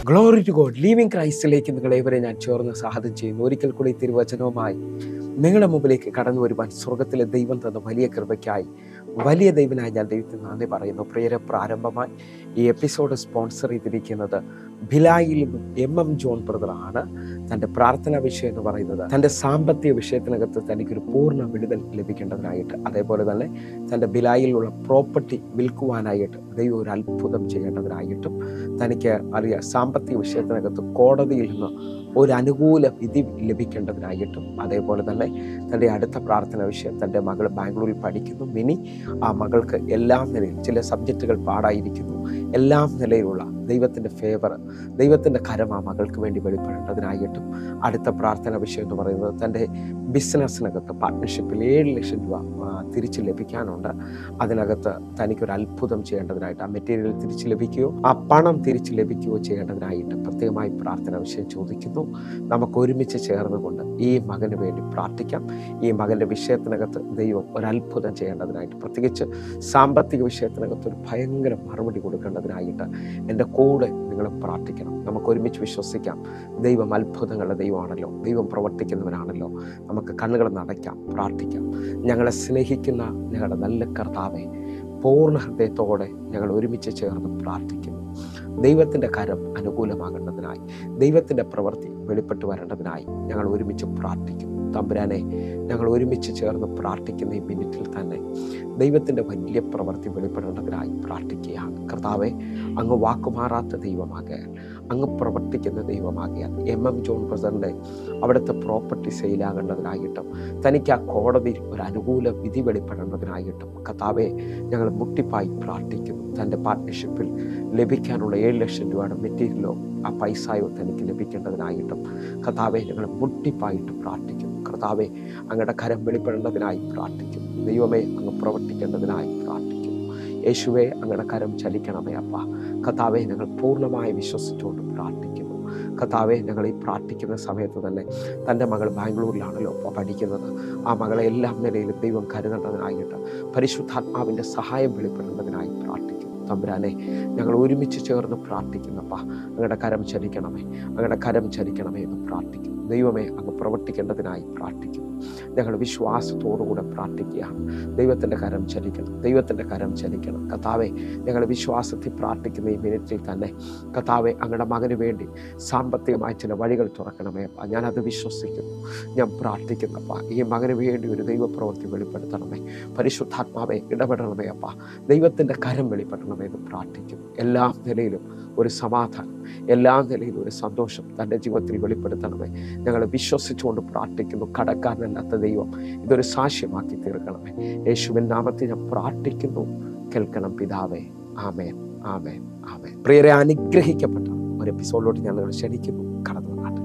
glory to God living ക്രൈസ്റ്റിലേക്ക് നിങ്ങളെ ഇവരെ ഞാൻ ചേർന്ന് സാധനം ചെയ്യുന്നു ഒരിക്കൽ കൂടി തിരുവചനവുമായി നിങ്ങളുടെ മുമ്പിലേക്ക് കടന്നു വരുവാൻ സ്വർഗത്തിലെ ദൈവം തന്ന വലിയ കൃപയ്ക്കായി വലിയ ദൈവനായി ഞാൻ ദൈവത്തിന് നന്ദി പറയുന്നു പ്രിയരെ പ്രാരംഭമായി ഈ എപ്പിസോഡ് സ്പോൺസർ ചെയ്തിരിക്കുന്നത് ഭിലായിൽ നിന്നും എം എം ജോൺ ബ്രദറാണ് തൻ്റെ പ്രാർത്ഥനാ വിഷയം എന്ന് പറയുന്നത് തൻ്റെ സാമ്പത്തിക വിഷയത്തിനകത്ത് തനിക്കൊരു പൂർണ്ണ വിടുതൽ ലഭിക്കേണ്ടതിനായിട്ട് അതേപോലെ തന്നെ തൻ്റെ ഭിലായിലുള്ള പ്രോപ്പർട്ടി വിൽക്കുവാനായിട്ട് ദൈവം ഒരു അത്ഭുതം ചെയ്യേണ്ടതിനായിട്ടും തനിക്ക് അറിയാം സാമ്പത്തിക വിഷയത്തിനകത്ത് കോടതിയിൽ നിന്ന് ഒരു അനുകൂല വിധി ലഭിക്കേണ്ടതിനായിട്ടും അതേപോലെ തന്നെ തൻ്റെ അടുത്ത പ്രാർത്ഥന വിഷയം തൻ്റെ മകൾ ബാംഗ്ലൂരിൽ പഠിക്കുന്നു മിനി ആ മകൾക്ക് എല്ലാം നിലയിൽ ചില സബ്ജക്റ്റുകൾ പാടായിരിക്കുന്നു എല്ലാം നിലയിലുള്ള ദൈവത്തിൻ്റെ ഫേവർ ദൈവത്തിൻ്റെ കരം ആ മകൾക്ക് വേണ്ടി വെളിപ്പെടേണ്ടതിനായിട്ടും അടുത്ത പ്രാർത്ഥന വിഷയം എന്ന് പറയുന്നത് തൻ്റെ ബിസിനസ്സിനകത്ത് പാർട്ട്ണർഷിപ്പിൽ ഏഴ് ലക്ഷം രൂപ ആ, തിരിച്ച് ലഭിക്കാനുണ്ട് അതിനകത്ത് തനിക്കൊരു അത്ഭുതം ചെയ്യേണ്ടതിനായിട്ട് ആ മെറ്റീരിയൽ തിരിച്ച് ലഭിക്കുകയോ ആ പണം തിരിച്ച് ലഭിക്കുകയോ ചെയ്യേണ്ടതിനായിട്ട് പ്രത്യേകമായി പ്രാർത്ഥന വിഷയം ചോദിക്കുന്നു നമുക്ക് ഒരുമിച്ച് ചേർന്നുകൊണ്ട് ഈ മകന് വേണ്ടി പ്രാർത്ഥിക്കാം ഈ മകൻ്റെ വിഷയത്തിനകത്ത് ദൈവം ഒരു അത്ഭുതം ചെയ്യേണ്ടതിനായിട്ട് പ്രത്യേകിച്ച് സാമ്പത്തിക വിഷയത്തിനകത്ത് ഒരു ഭയങ്കര മറുപടി കൊടുക്കേണ്ടതിനായിട്ട് എൻ്റെ കൂടെ നിങ്ങൾ പ്രാർത്ഥിക്കണം നമുക്ക് ഒരുമിച്ച് വിശ്വസിക്കാം ദൈവം അത്ഭുതങ്ങളുടെ ദൈവമാണല്ലോ ദൈവം പ്രവർത്തിക്കുന്നവനാണല്ലോ നമുക്ക് കണ്ണുകൾ നടയ്ക്കാം പ്രാർത്ഥിക്കാം ഞങ്ങളെ സ്നേഹിക്കുന്ന ഞങ്ങളുടെ നല്ല കർത്താവെ പൂർണ്ണ ഹൃദയത്തോടെ ഞങ്ങൾ ഒരുമിച്ച് ചേർന്ന് പ്രാർത്ഥിക്കുന്നു ദൈവത്തിൻ്റെ കരം അനുകൂലമാകേണ്ടതിനായി ദൈവത്തിൻ്റെ പ്രവൃത്തി വെളിപ്പെട്ട് വരേണ്ടതിനായി ഞങ്ങൾ ഒരുമിച്ച് പ്രാർത്ഥിക്കുന്നു തമ്പുരാനെ ഞങ്ങൾ ഒരുമിച്ച് ചേർന്ന് പ്രാർത്ഥിക്കുന്ന ഈ മിനിറ്റിൽ തന്നെ ദൈവത്തിൻ്റെ വലിയ പ്രവൃത്തി വെളിപ്പെടേണ്ടതിനായി പ്രാർത്ഥിക്കുകയാണ് കർത്താവെ അങ്ങ് വാക്കുമാറാത്ത ദൈവമാകയാൽ അങ്ങ് പ്രവർത്തിക്കുന്ന ദൈവമാകിയാൽ എം എം ജോൺ പ്രസിഡന്റ് അവിടുത്തെ പ്രോപ്പർട്ടി സെയിലാകേണ്ടതിനായിട്ടും തനിക്ക് ആ കോടതിയിൽ ഒരു അനുകൂല വിധി വെളിപ്പെടേണ്ടതിനായിട്ടും കർത്താവെ ഞങ്ങൾ മുട്ടിപ്പായി പ്രാർത്ഥിക്കുന്നു തൻ്റെ പാർട്ട്ണർഷിപ്പിൽ ലഭിക്കാനുള്ള ഏഴ് ലക്ഷം രൂപയുടെ മെറ്റീരിയലോ ആ പൈസയോ തനിക്ക് ലഭിക്കേണ്ടതിനായിട്ടും കർത്താവെ ഞങ്ങൾ മുട്ടിപ്പായിട്ട് പ്രാർത്ഥിക്കുന്നു കർത്താവെ അങ്ങയുടെ കരം വെളിപ്പെടേണ്ടതിനായി പ്രാർത്ഥിക്കുന്നു ദൈവമേ അങ്ങ് പ്രവർത്തിക്കേണ്ടതിനായി പ്രാർത്ഥിക്കുന്നു യേശുവെ അങ്ങയുടെ കരം ചലിക്കണമേ അപ്പ കഥാവെ ഞങ്ങൾ പൂർണ്ണമായി വിശ്വസിച്ചുകൊണ്ട് പ്രാർത്ഥിക്കുന്നു കഥാവെ ഞങ്ങൾ ഈ പ്രാർത്ഥിക്കുന്ന സമയത്ത് തന്നെ തൻ്റെ മകൾ ബാംഗ്ലൂരിലാണല്ലോ ഇപ്പോൾ പഠിക്കുന്നത് ആ മകളെ എല്ലാം നിലയിലും ദൈവം കരുതേണ്ടതിനായിട്ട് പരിശുദ്ധാത്മാവിൻ്റെ സഹായം വെളിപ്പെടേണ്ടതിനായി പ്രാർത്ഥിക്കുന്നു തമ്പുരാനെ ഞങ്ങൾ ഒരുമിച്ച് ചേർന്ന് പ്രാർത്ഥിക്കുന്നപ്പാ അങ്ങയുടെ കരം ചലിക്കണമേ അങ്ങയുടെ കരം ചലിക്കണമേ എന്ന് പ്രാർത്ഥിക്കുന്നു ദൈവമേ അങ്ങ് പ്രവർത്തിക്കേണ്ടതിനായി പ്രാർത്ഥിക്കുന്നു ഞങ്ങൾ വിശ്വാസത്തോടുകൂടെ പ്രാർത്ഥിക്കുകയാണ് ദൈവത്തിൻ്റെ കരം ചലിക്കണം ദൈവത്തിൻ്റെ കരം ചലിക്കണം കഥാവെ ഞങ്ങൾ വിശ്വാസത്തിൽ പ്രാർത്ഥിക്കുന്ന ഈ മിനിറ്റിൽ തന്നെ കഥാവെ അങ്ങയുടെ മകന് വേണ്ടി സാമ്പത്തികമായ ചില വഴികൾ തുറക്കണമേ അപ്പ ഞാനത് വിശ്വസിക്കുന്നു ഞാൻ പ്രാർത്ഥിക്കുന്നപ്പ ഈ മകന് വേണ്ടി ഒരു ദൈവപ്രവൃത്തി വെളിപ്പെടുത്തണമേ പരിശുദ്ധാത്മാവെ ഇടപെടണമേ അപ്പ ദൈവത്തിൻ്റെ കരം വെളിപ്പെടണമേ എന്ന് പ്രാർത്ഥിക്കുന്നു എല്ലാ നിലയിലും ഒരു സമാധാനം എല്ലാ നിലയിലും ഒരു സന്തോഷം തൻ്റെ ജീവിതത്തിൽ വെളിപ്പെടുത്തണമേ ഞങ്ങൾ വിശ്വസിച്ചുകൊണ്ട് പ്രാർത്ഥിക്കുന്നു കടക്കാരനല്ലാത്ത ദൈവം ഇതൊരു സാക്ഷ്യമാക്കി തീർക്കണമേ യേശുവിൻ നാമത്തിൽ ഞാൻ പ്രാർത്ഥിക്കുന്നു കേൾക്കണം പിതാവേ ആമേൻ ആമേൻ ആമേൻ പ്രിയരെ അനുഗ്രഹിക്കപ്പെട്ട ഒരു എപ്പിസോഡിലോട്ട് ഞാൻ നിങ്ങൾ ക്ഷണിക്കുന്നു കടന്നു വന്നാട്ടെ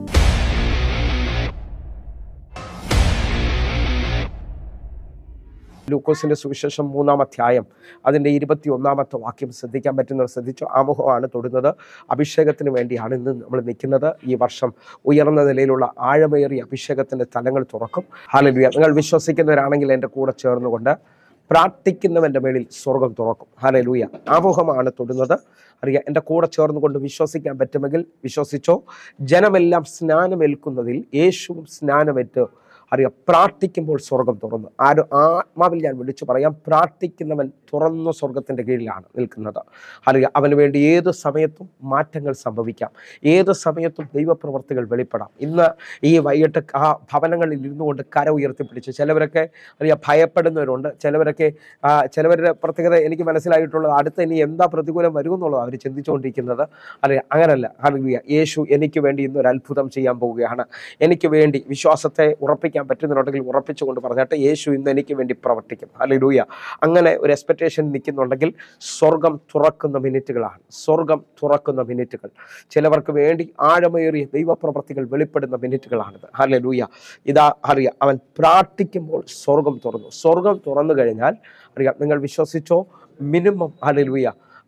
ലൂക്കോസിന്റെ സുവിശേഷം മൂന്നാം അധ്യായം അതിൻ്റെ ഇരുപത്തി ഒന്നാമത്തെ വാക്യം ശ്രദ്ധിക്കാൻ പറ്റുന്നവർ ശ്രദ്ധിച്ചു ആമുഖമാണ് തൊടുന്നത് അഭിഷേകത്തിന് വേണ്ടിയാണ് ഇന്ന് നമ്മൾ നിൽക്കുന്നത് ഈ വർഷം ഉയർന്ന നിലയിലുള്ള ആഴമേറിയ അഭിഷേകത്തിൻ്റെ തലങ്ങൾ തുറക്കും ഹാലലുയ നിങ്ങൾ വിശ്വസിക്കുന്നവരാണെങ്കിൽ എൻ്റെ കൂടെ ചേർന്നുകൊണ്ട് പ്രാർത്ഥിക്കുന്നവൻ്റെ മേളിൽ സ്വർഗം തുറക്കും ഹാലലൂയ ആമുഖമാണ് തൊടുന്നത് അറിയാം എൻ്റെ കൂടെ ചേർന്നുകൊണ്ട് വിശ്വസിക്കാൻ പറ്റുമെങ്കിൽ വിശ്വസിച്ചോ ജനമെല്ലാം സ്നാനമേൽക്കുന്നതിൽ യേശുവും സ്നാനമേറ്റ് അറിയാം പ്രാർത്ഥിക്കുമ്പോൾ സ്വർഗം തുറന്നു ആരും ആത്മാവിൽ ഞാൻ വിളിച്ചു പറയാം പ്രാർത്ഥിക്കുന്നവൻ തുറന്ന സ്വർഗത്തിൻ്റെ കീഴിലാണ് നിൽക്കുന്നത് അറിയാം അവന് വേണ്ടി ഏത് സമയത്തും മാറ്റങ്ങൾ സംഭവിക്കാം ഏത് സമയത്തും ദൈവപ്രവർത്തികൾ വെളിപ്പെടാം ഇന്ന് ഈ വൈകിട്ട് ആ ഭവനങ്ങളിൽ ഇരുന്നു കൊണ്ട് കര ഉയർത്തിപ്പിടിച്ച് ചിലവരൊക്കെ അറിയാം ഭയപ്പെടുന്നവരുണ്ട് ചിലവരൊക്കെ ആ, ചിലവരുടെ പ്രത്യേകത എനിക്ക് മനസ്സിലായിട്ടുള്ളത് അടുത്ത് ഇനി എന്താ പ്രതികൂലം വരുമെന്നുള്ളത് അവർ ചിന്തിച്ചുകൊണ്ടിരിക്കുന്നത് അറിയാം അങ്ങനല്ല അറിയുക യേശു എനിക്ക് വേണ്ടി ഇന്ന് ഒരു അത്ഭുതം ചെയ്യാൻ പോവുകയാണ് എനിക്ക് വേണ്ടി വിശ്വാസത്തെ ഉറപ്പിക്കാൻ പറ്റുന്നുണ്ടെങ്കിൽ ഉറപ്പിച്ചുകൊണ്ട് പറഞ്ഞാട്ട് യേശു ഇന്ന് എനിക്ക് വേണ്ടി പ്രവർത്തിക്കും ഹല്ലേലൂയ അങ്ങനെ ഒരു എക്സ്പെക്റ്റേഷൻ നിൽക്കുന്നുണ്ടെങ്കിൽ സ്വർഗം തുറക്കുന്ന മിനിറ്റുകളാണ് സ്വർഗം തുറക്കുന്ന മിനിറ്റുകൾ ചിലവർക്ക് വേണ്ടി ആഴമേറിയ ദൈവപ്രവർത്തികൾ വെളിപ്പെടുന്ന മിനിറ്റുകളാണിത് ഹല്ലേലൂയ ഇതാ അറിയാം അവൻ പ്രാർത്ഥിക്കുമ്പോൾ സ്വർഗം തുറന്നു സ്വർഗം തുറന്നു കഴിഞ്ഞാൽ അറിയാം നിങ്ങൾ വിശ്വസിച്ചോ മിനിമം ഹല്ലേലൂയ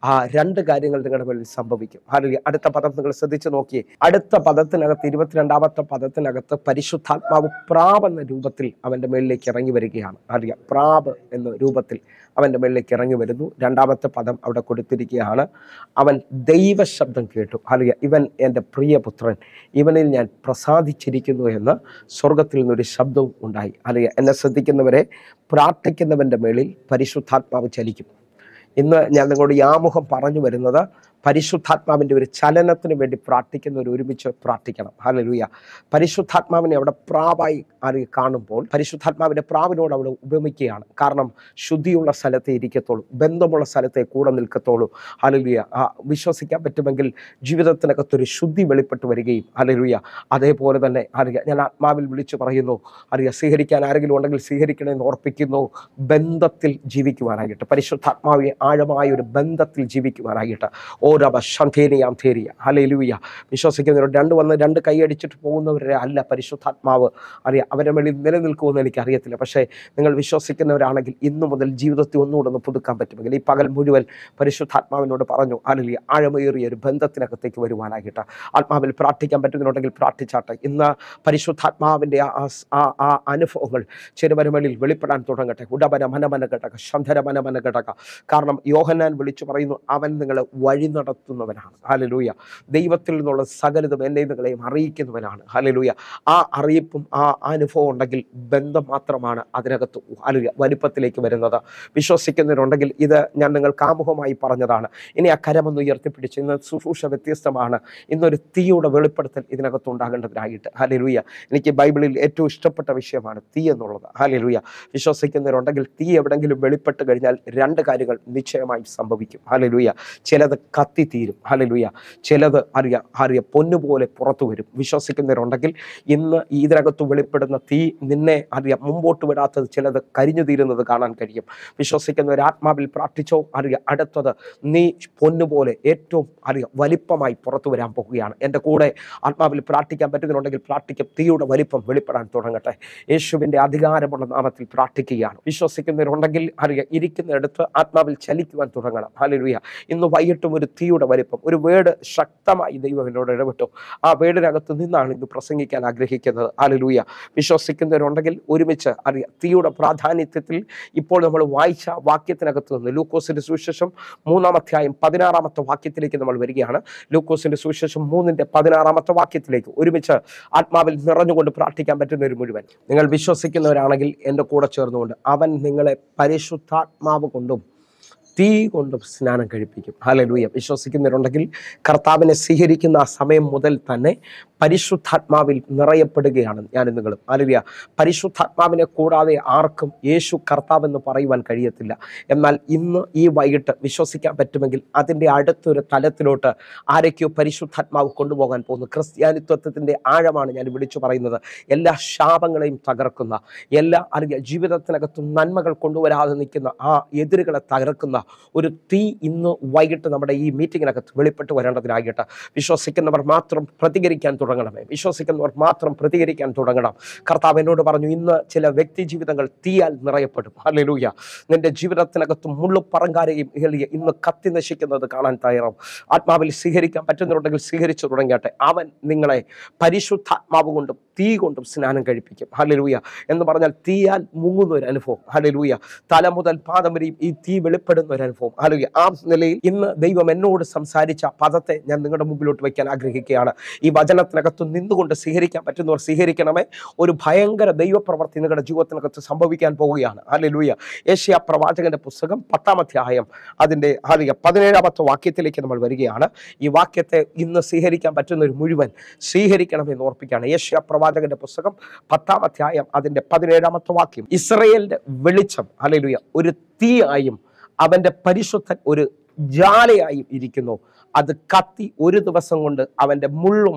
ആ രണ്ട് കാര്യങ്ങൾ നിങ്ങളുടെ മേളിൽ സംഭവിക്കും ഹാലലൂയ അടുത്ത പദം നിങ്ങൾ ശ്രദ്ധിച്ചു നോക്കിയേ അടുത്ത പദത്തിനകത്ത് ഇരുപത്തിരണ്ടാമത്തെ പദത്തിനകത്ത് പരിശുദ്ധാത്മാവ് പ്രാവ് എന്ന രൂപത്തിൽ അവൻ്റെ മേളിലേക്ക് ഇറങ്ങി വരികയാണ് അറിയാം പ്രാവ് എന്ന രൂപത്തിൽ അവൻ്റെ മേളിലേക്ക് ഇറങ്ങി വരുന്നു രണ്ടാമത്തെ പദം അവിടെ കൊടുത്തിരിക്കുകയാണ് അവൻ ദൈവശബ്ദം കേട്ടു അറിയ ഇവൻ എൻ്റെ പ്രിയപുത്രൻ ഇവനിൽ ഞാൻ പ്രസാദിച്ചിരിക്കുന്നു എന്ന് സ്വർഗത്തിൽ നിന്നൊരു ശബ്ദവും ഉണ്ടായി അറിയ എന്നെ ശ്രദ്ധിക്കുന്നവരെ പ്രാർത്ഥിക്കുന്നവൻ്റെ മേളിൽ പരിശുദ്ധാത്മാവ് ചലിക്കും ഇന്ന് ഞാൻ നിങ്ങളോട് ഈ ആമുഖം പറഞ്ഞു വരുന്നത് പരിശുദ്ധാത്മാവിൻ്റെ ഒരു ചലനത്തിന് വേണ്ടി പ്രാർത്ഥിക്കുന്നവർ ഒരുമിച്ച് പ്രാർത്ഥിക്കണം ഹല്ലേലൂയ പരിശുദ്ധാത്മാവിനെ അവിടെ പ്രാവായി അറി കാണുമ്പോൾ പരിശുദ്ധാത്മാവിൻ്റെ പ്രാവിനോട് അവിടെ ഉപമിക്കുകയാണ് കാരണം ശുദ്ധിയുള്ള സ്ഥലത്തെ ഇരിക്കത്തുള്ളൂ ബന്ധമുള്ള സ്ഥലത്തെ കൂടെ നിൽക്കത്തുള്ളൂ ഹല്ലേലൂയ ആ വിശ്വസിക്കാൻ പറ്റുമെങ്കിൽ ജീവിതത്തിനകത്തൊരു ശുദ്ധി വെളിപ്പെട്ട് വരികയും ഹല്ലേലൂയ അതേപോലെ തന്നെ അറിയാം ഞാൻ ആത്മാവിൽ വിളിച്ചു പറയുന്നു അറിയാം സ്വീകരിക്കാൻ ആരെങ്കിലും ഉണ്ടെങ്കിൽ സ്വീകരിക്കണമെന്ന് ഓർപ്പിക്കുന്നു ബന്ധത്തിൽ ജീവിക്കുവാനായിട്ട് പരിശുദ്ധാത്മാവിയെ ആഴമായ ഒരു ബന്ധത്തിൽ ജീവിക്കുവാനായിട്ട് ഓരോ ശന്ധേനിയാം തേരിയ ഹലയിലൂയ വിശ്വസിക്കുന്നവർ രണ്ട് വന്ന് രണ്ട് കൈയടിച്ചിട്ട് പോകുന്നവരെ അല്ല പരിശുദ്ധാത്മാവ് അറിയാം അവരുടെ മേളിൽ നിലനിൽക്കുമെന്ന് എനിക്ക് അറിയത്തില്ല പക്ഷേ നിങ്ങൾ വിശ്വസിക്കുന്നവരാണെങ്കിൽ ഇന്നു മുതൽ ജീവിതത്തിൽ ഒന്നുകൂടെ ഒന്ന് പുതുക്കാൻ പറ്റുമെങ്കിൽ ഈ പകൽ മുഴുവൻ പരിശുദ്ധാത്മാവിനോട് പറഞ്ഞു അലലിയ ആഴമേറിയ ഒരു ബന്ധത്തിനകത്തേക്ക് വരുവാനായിട്ട് ആത്മാവിൽ പ്രാർത്ഥിക്കാൻ പറ്റുന്നുണ്ടെങ്കിൽ പ്രാർത്ഥിച്ചാട്ടെ ഇന്ന് പരിശുദ്ധാത്മാവിൻ്റെ ആ ആ- ആ ആ അനുഭവങ്ങൾ ചെറുവരമേളിൽ വെളിപ്പെടാൻ തുടങ്ങട്ടെ ഉടമന മനമന ഘടക ശന്ധര മനമന ഘടക കാരണം യോഹന്നാൻ വിളിച്ചു പറയുന്നു അവൻ നിങ്ങളെ വഴി നടത്തുന്നവനാണ് ഹലലൂയ ദൈവത്തിൽ നിന്നുള്ള സകലതും എന്നെ നിങ്ങളെയും അറിയിക്കുന്നവനാണ് ഹലലൂയ ആ അറിയിപ്പും ആ അനുഭവം ഉണ്ടെങ്കിൽ ബന്ധം മാത്രമാണ് അതിനകത്ത് ഹല്ലേലൂയ വലിപ്പത്തിലേക്ക് വരുന്നത് വിശ്വസിക്കുന്നവരുണ്ടെങ്കിൽ ഇത് ഞാൻ നിങ്ങൾക്ക് ആമുഖമായി പറഞ്ഞതാണ് ഇനി ആ കരമൊന്ന് ഉയർത്തിപ്പിടിച്ച് ഇന്ന് ശുശ്രൂഷ വ്യത്യസ്തമാണ് ഇന്നൊരു തീയുടെ വെളിപ്പെടുത്തൽ ഇതിനകത്ത് ഉണ്ടാകേണ്ടതിനായിട്ട് ഹലലൂയ എനിക്ക് ബൈബിളിൽ ഏറ്റവും ഇഷ്ടപ്പെട്ട വിഷയമാണ് തീ എന്നുള്ളത് ഹലലൂയ വിശ്വസിക്കുന്നവരുണ്ടെങ്കിൽ തീ എവിടെങ്കിലും വെളിപ്പെട്ട് കഴിഞ്ഞാൽ രണ്ട് കാര്യങ്ങൾ നിശ്ചയമായി സംഭവിക്കും ഹലലൂയ ചിലത് കത്തിത്തീരും ഹലലൂയ ചിലത് അറിയ അറിയ പൊന്നുപോലെ പുറത്തു വരും വിശ്വസിക്കുന്നവരുണ്ടെങ്കിൽ ഇന്ന് ഇതിനകത്ത് വെളിപ്പെടുന്ന തീ നിന്നെ അറിയാം മുമ്പോട്ട് വിടാത്തത് ചിലത് കരിഞ്ഞു തീരുന്നത് കാണാൻ കഴിയും വിശ്വസിക്കുന്നവർ ആത്മാവിൽ പ്രാർത്ഥിച്ചോ അറിയ അടുത്തത് നീ പൊന്നുപോലെ ഏറ്റവും അറിയ വലിപ്പമായി പുറത്തു വരാൻ പോകുകയാണ് എൻ്റെ കൂടെ ആത്മാവിൽ പ്രാർത്ഥിക്കാൻ പറ്റുന്നുണ്ടെങ്കിൽ പ്രാർത്ഥിക്കും തീയുടെ വലിപ്പം വെളിപ്പെടാൻ തുടങ്ങട്ടെ യേശുവിൻ്റെ അധികാരമുള്ള നാമത്തിൽ പ്രാർത്ഥിക്കുകയാണ് വിശ്വസിക്കുന്നവരുണ്ടെങ്കിൽ അറിയ ഇരിക്കുന്നിടത്ത് ആത്മാവിൽ ചലിക്കുവാൻ തുടങ്ങണം ഹല്ലേലൂയ ഇന്ന് വൈകിട്ടും ഒരു തീയുടെ വലിപ്പം ഒരു വേട് ശക്തമായി ദൈവം എന്നോട് ഇടപെട്ടു ആ വേടിനകത്ത് നിന്നാണ് ഇന്ന് പ്രസംഗിക്കാൻ ആഗ്രഹിക്കുന്നത് ഹല്ലേലൂയ വിശ്വസിക്കുന്നവരുണ്ടെങ്കിൽ ഒരുമിച്ച് അറിയാം തീയുടെ പ്രാധാന്യത്തിൽ ഇപ്പോൾ നമ്മൾ വായിച്ച വാക്യത്തിനകത്ത് നിന്ന് ലൂക്കോസിന്റെ സുവിശേഷം മൂന്നാം അധ്യായം പതിനാറാമത്തെ വാക്യത്തിലേക്ക് നമ്മൾ വരികയാണ് ലൂക്കോസിന്റെ സുവിശേഷം മൂന്നിന്റെ പതിനാറാമത്തെ വാക്യത്തിലേക്ക് ഒരുമിച്ച് ആത്മാവിൽ നിറഞ്ഞുകൊണ്ട് പ്രാർത്ഥിക്കാൻ പറ്റുന്ന ഒരു മുഴുവൻ നിങ്ങൾ വിശ്വസിക്കുന്നവരാണെങ്കിൽ എൻ്റെ കൂടെ ചേർന്നുകൊണ്ട് അവൻ നിങ്ങളെ പരിശുദ്ധാത്മാവ് കൊണ്ടും തീ കൊണ്ടും സ്നാനം കഴിപ്പിക്കും ഹലലൂയ വിശ്വസിക്കുന്നവരുണ്ടെങ്കിൽ കർത്താവിനെ സ്വീകരിക്കുന്ന ആ സമയം മുതൽ തന്നെ പരിശുദ്ധാത്മാവിൽ നിറയപ്പെടുകയാണ് ഞാൻ നിങ്ങളും ഹലലിയ പരിശുദ്ധാത്മാവിനെ കൂടാതെ ആർക്കും യേശു കർത്താവെന്ന് പറയുവാൻ കഴിയത്തില്ല എന്നാൽ ഇന്ന് ഈ വൈകിട്ട് വിശ്വസിക്കാൻ പറ്റുമെങ്കിൽ അതിൻ്റെ അടുത്തൊരു തലത്തിലോട്ട് ആരൊക്കെയോ പരിശുദ്ധാത്മാവ് കൊണ്ടുപോകാൻ പോകുന്നു ക്രിസ്ത്യാനിത്വത്തിൻ്റെ ആഴമാണ് ഞാൻ വിളിച്ചു പറയുന്നത് എല്ലാ ശാപങ്ങളെയും തകർക്കുന്ന എല്ലാ അറിയ ജീവിതത്തിനകത്തും നന്മകൾ കൊണ്ടുവരാതെ നിൽക്കുന്ന ആ എതിരുകളെ തകർക്കുന്ന ഒരു തീ ഇന്ന് വൈകിട്ട് നമ്മുടെ ഈ മീറ്റിങ്ങിനകത്ത് വെളിപ്പെട്ട് വരേണ്ടതിനായിട്ട് വിശ്വസിക്കുന്നവർ മാത്രം പ്രതികരിക്കാൻ തുടങ്ങണമേ വിശ്വസിക്കുന്നവർ മാത്രം പ്രതികരിക്കാൻ തുടങ്ങണം കർത്താവ് എന്നോട് പറഞ്ഞു ഇന്ന് ചില വ്യക്തി ജീവിതങ്ങൾ തീയാൽ നിറയപ്പെടും ഹല്ലേലൂയ നിന്റെ ജീവിതത്തിനകത്ത് മുള്ളുപ്പറങ്കാരെയും എളിയ ഇന്ന് കത്തി നശിക്കുന്നത് കാണാൻ തയ്യാറാവും ആത്മാവിൽ സ്വീകരിക്കാൻ പറ്റുന്നുണ്ടെങ്കിൽ സ്വീകരിച്ചു തുടങ്ങിയാട്ടെ അവൻ നിങ്ങളെ പരിശുദ്ധാത്മാവ് കൊണ്ടും തീ കൊണ്ടും സ്നാനം കഴിപ്പിക്കും ഹല്ലേലൂയ എന്ന് പറഞ്ഞാൽ തീയാൽ മുങ്ങുന്ന ഒരു അനുഭവം ഹല്ലേലൂയ തല മുതൽ പാദം വരെയും ഈ തീ വെളിപ്പെടുന്ന ഒരു അനുഭവം ഹല്ലേലൂയ ആ നിലയിൽ ഇന്ന് ദൈവം എന്നോട് സംസാരിച്ച പദത്തെ ഞാൻ നിങ്ങളുടെ മുമ്പിലോട്ട് വയ്ക്കാൻ ആഗ്രഹിക്കുകയാണ് ഈ വചനത്തിനകത്ത് നിന്നുകൊണ്ട് സ്വീകരിക്കാൻ പറ്റുന്നവർ സ്വീകരിക്കണമേ ഒരു ഭയങ്കര ദൈവപ്രവർത്തി നിങ്ങളുടെ ജീവിതത്തിനകത്ത് സംഭവിക്കാൻ പോവുകയാണ് ഹല്ലേലൂയ ഏഷ്യ പ്രവാചകന്റെ പുസ്തകം പത്താം അധ്യായം അതിൻ്റെ ഹാലിക പതിനേഴാമത്തെ വാക്യത്തിലേക്ക് നമ്മൾ വരികയാണ് ഈ വാക്യത്തെ ഇന്ന് സ്വീകരിക്കാൻ പറ്റുന്ന ഒരു മുഴുവൻ സ്വീകരിക്കണമെന്ന് ഓർപ്പിക്കുകയാണ് ഏഷ്യ പ്രവാചകന്റെ പുസ്തകം പത്താം അധ്യായം അതിൻ്റെ പതിനേഴാമത്തെ വാക്യം ഇസ്രയേലിന്റെ വെളിച്ചം ഹല്ലേലൂയ ഒരു തീയായും അവന്റെ പരിശുദ്ധൻ ഒരു ജാലയായും ഇരിക്കുന്നു അത് കത്തി ഒരു ദിവസം കൊണ്ട് അവന്റെ മുള്ളും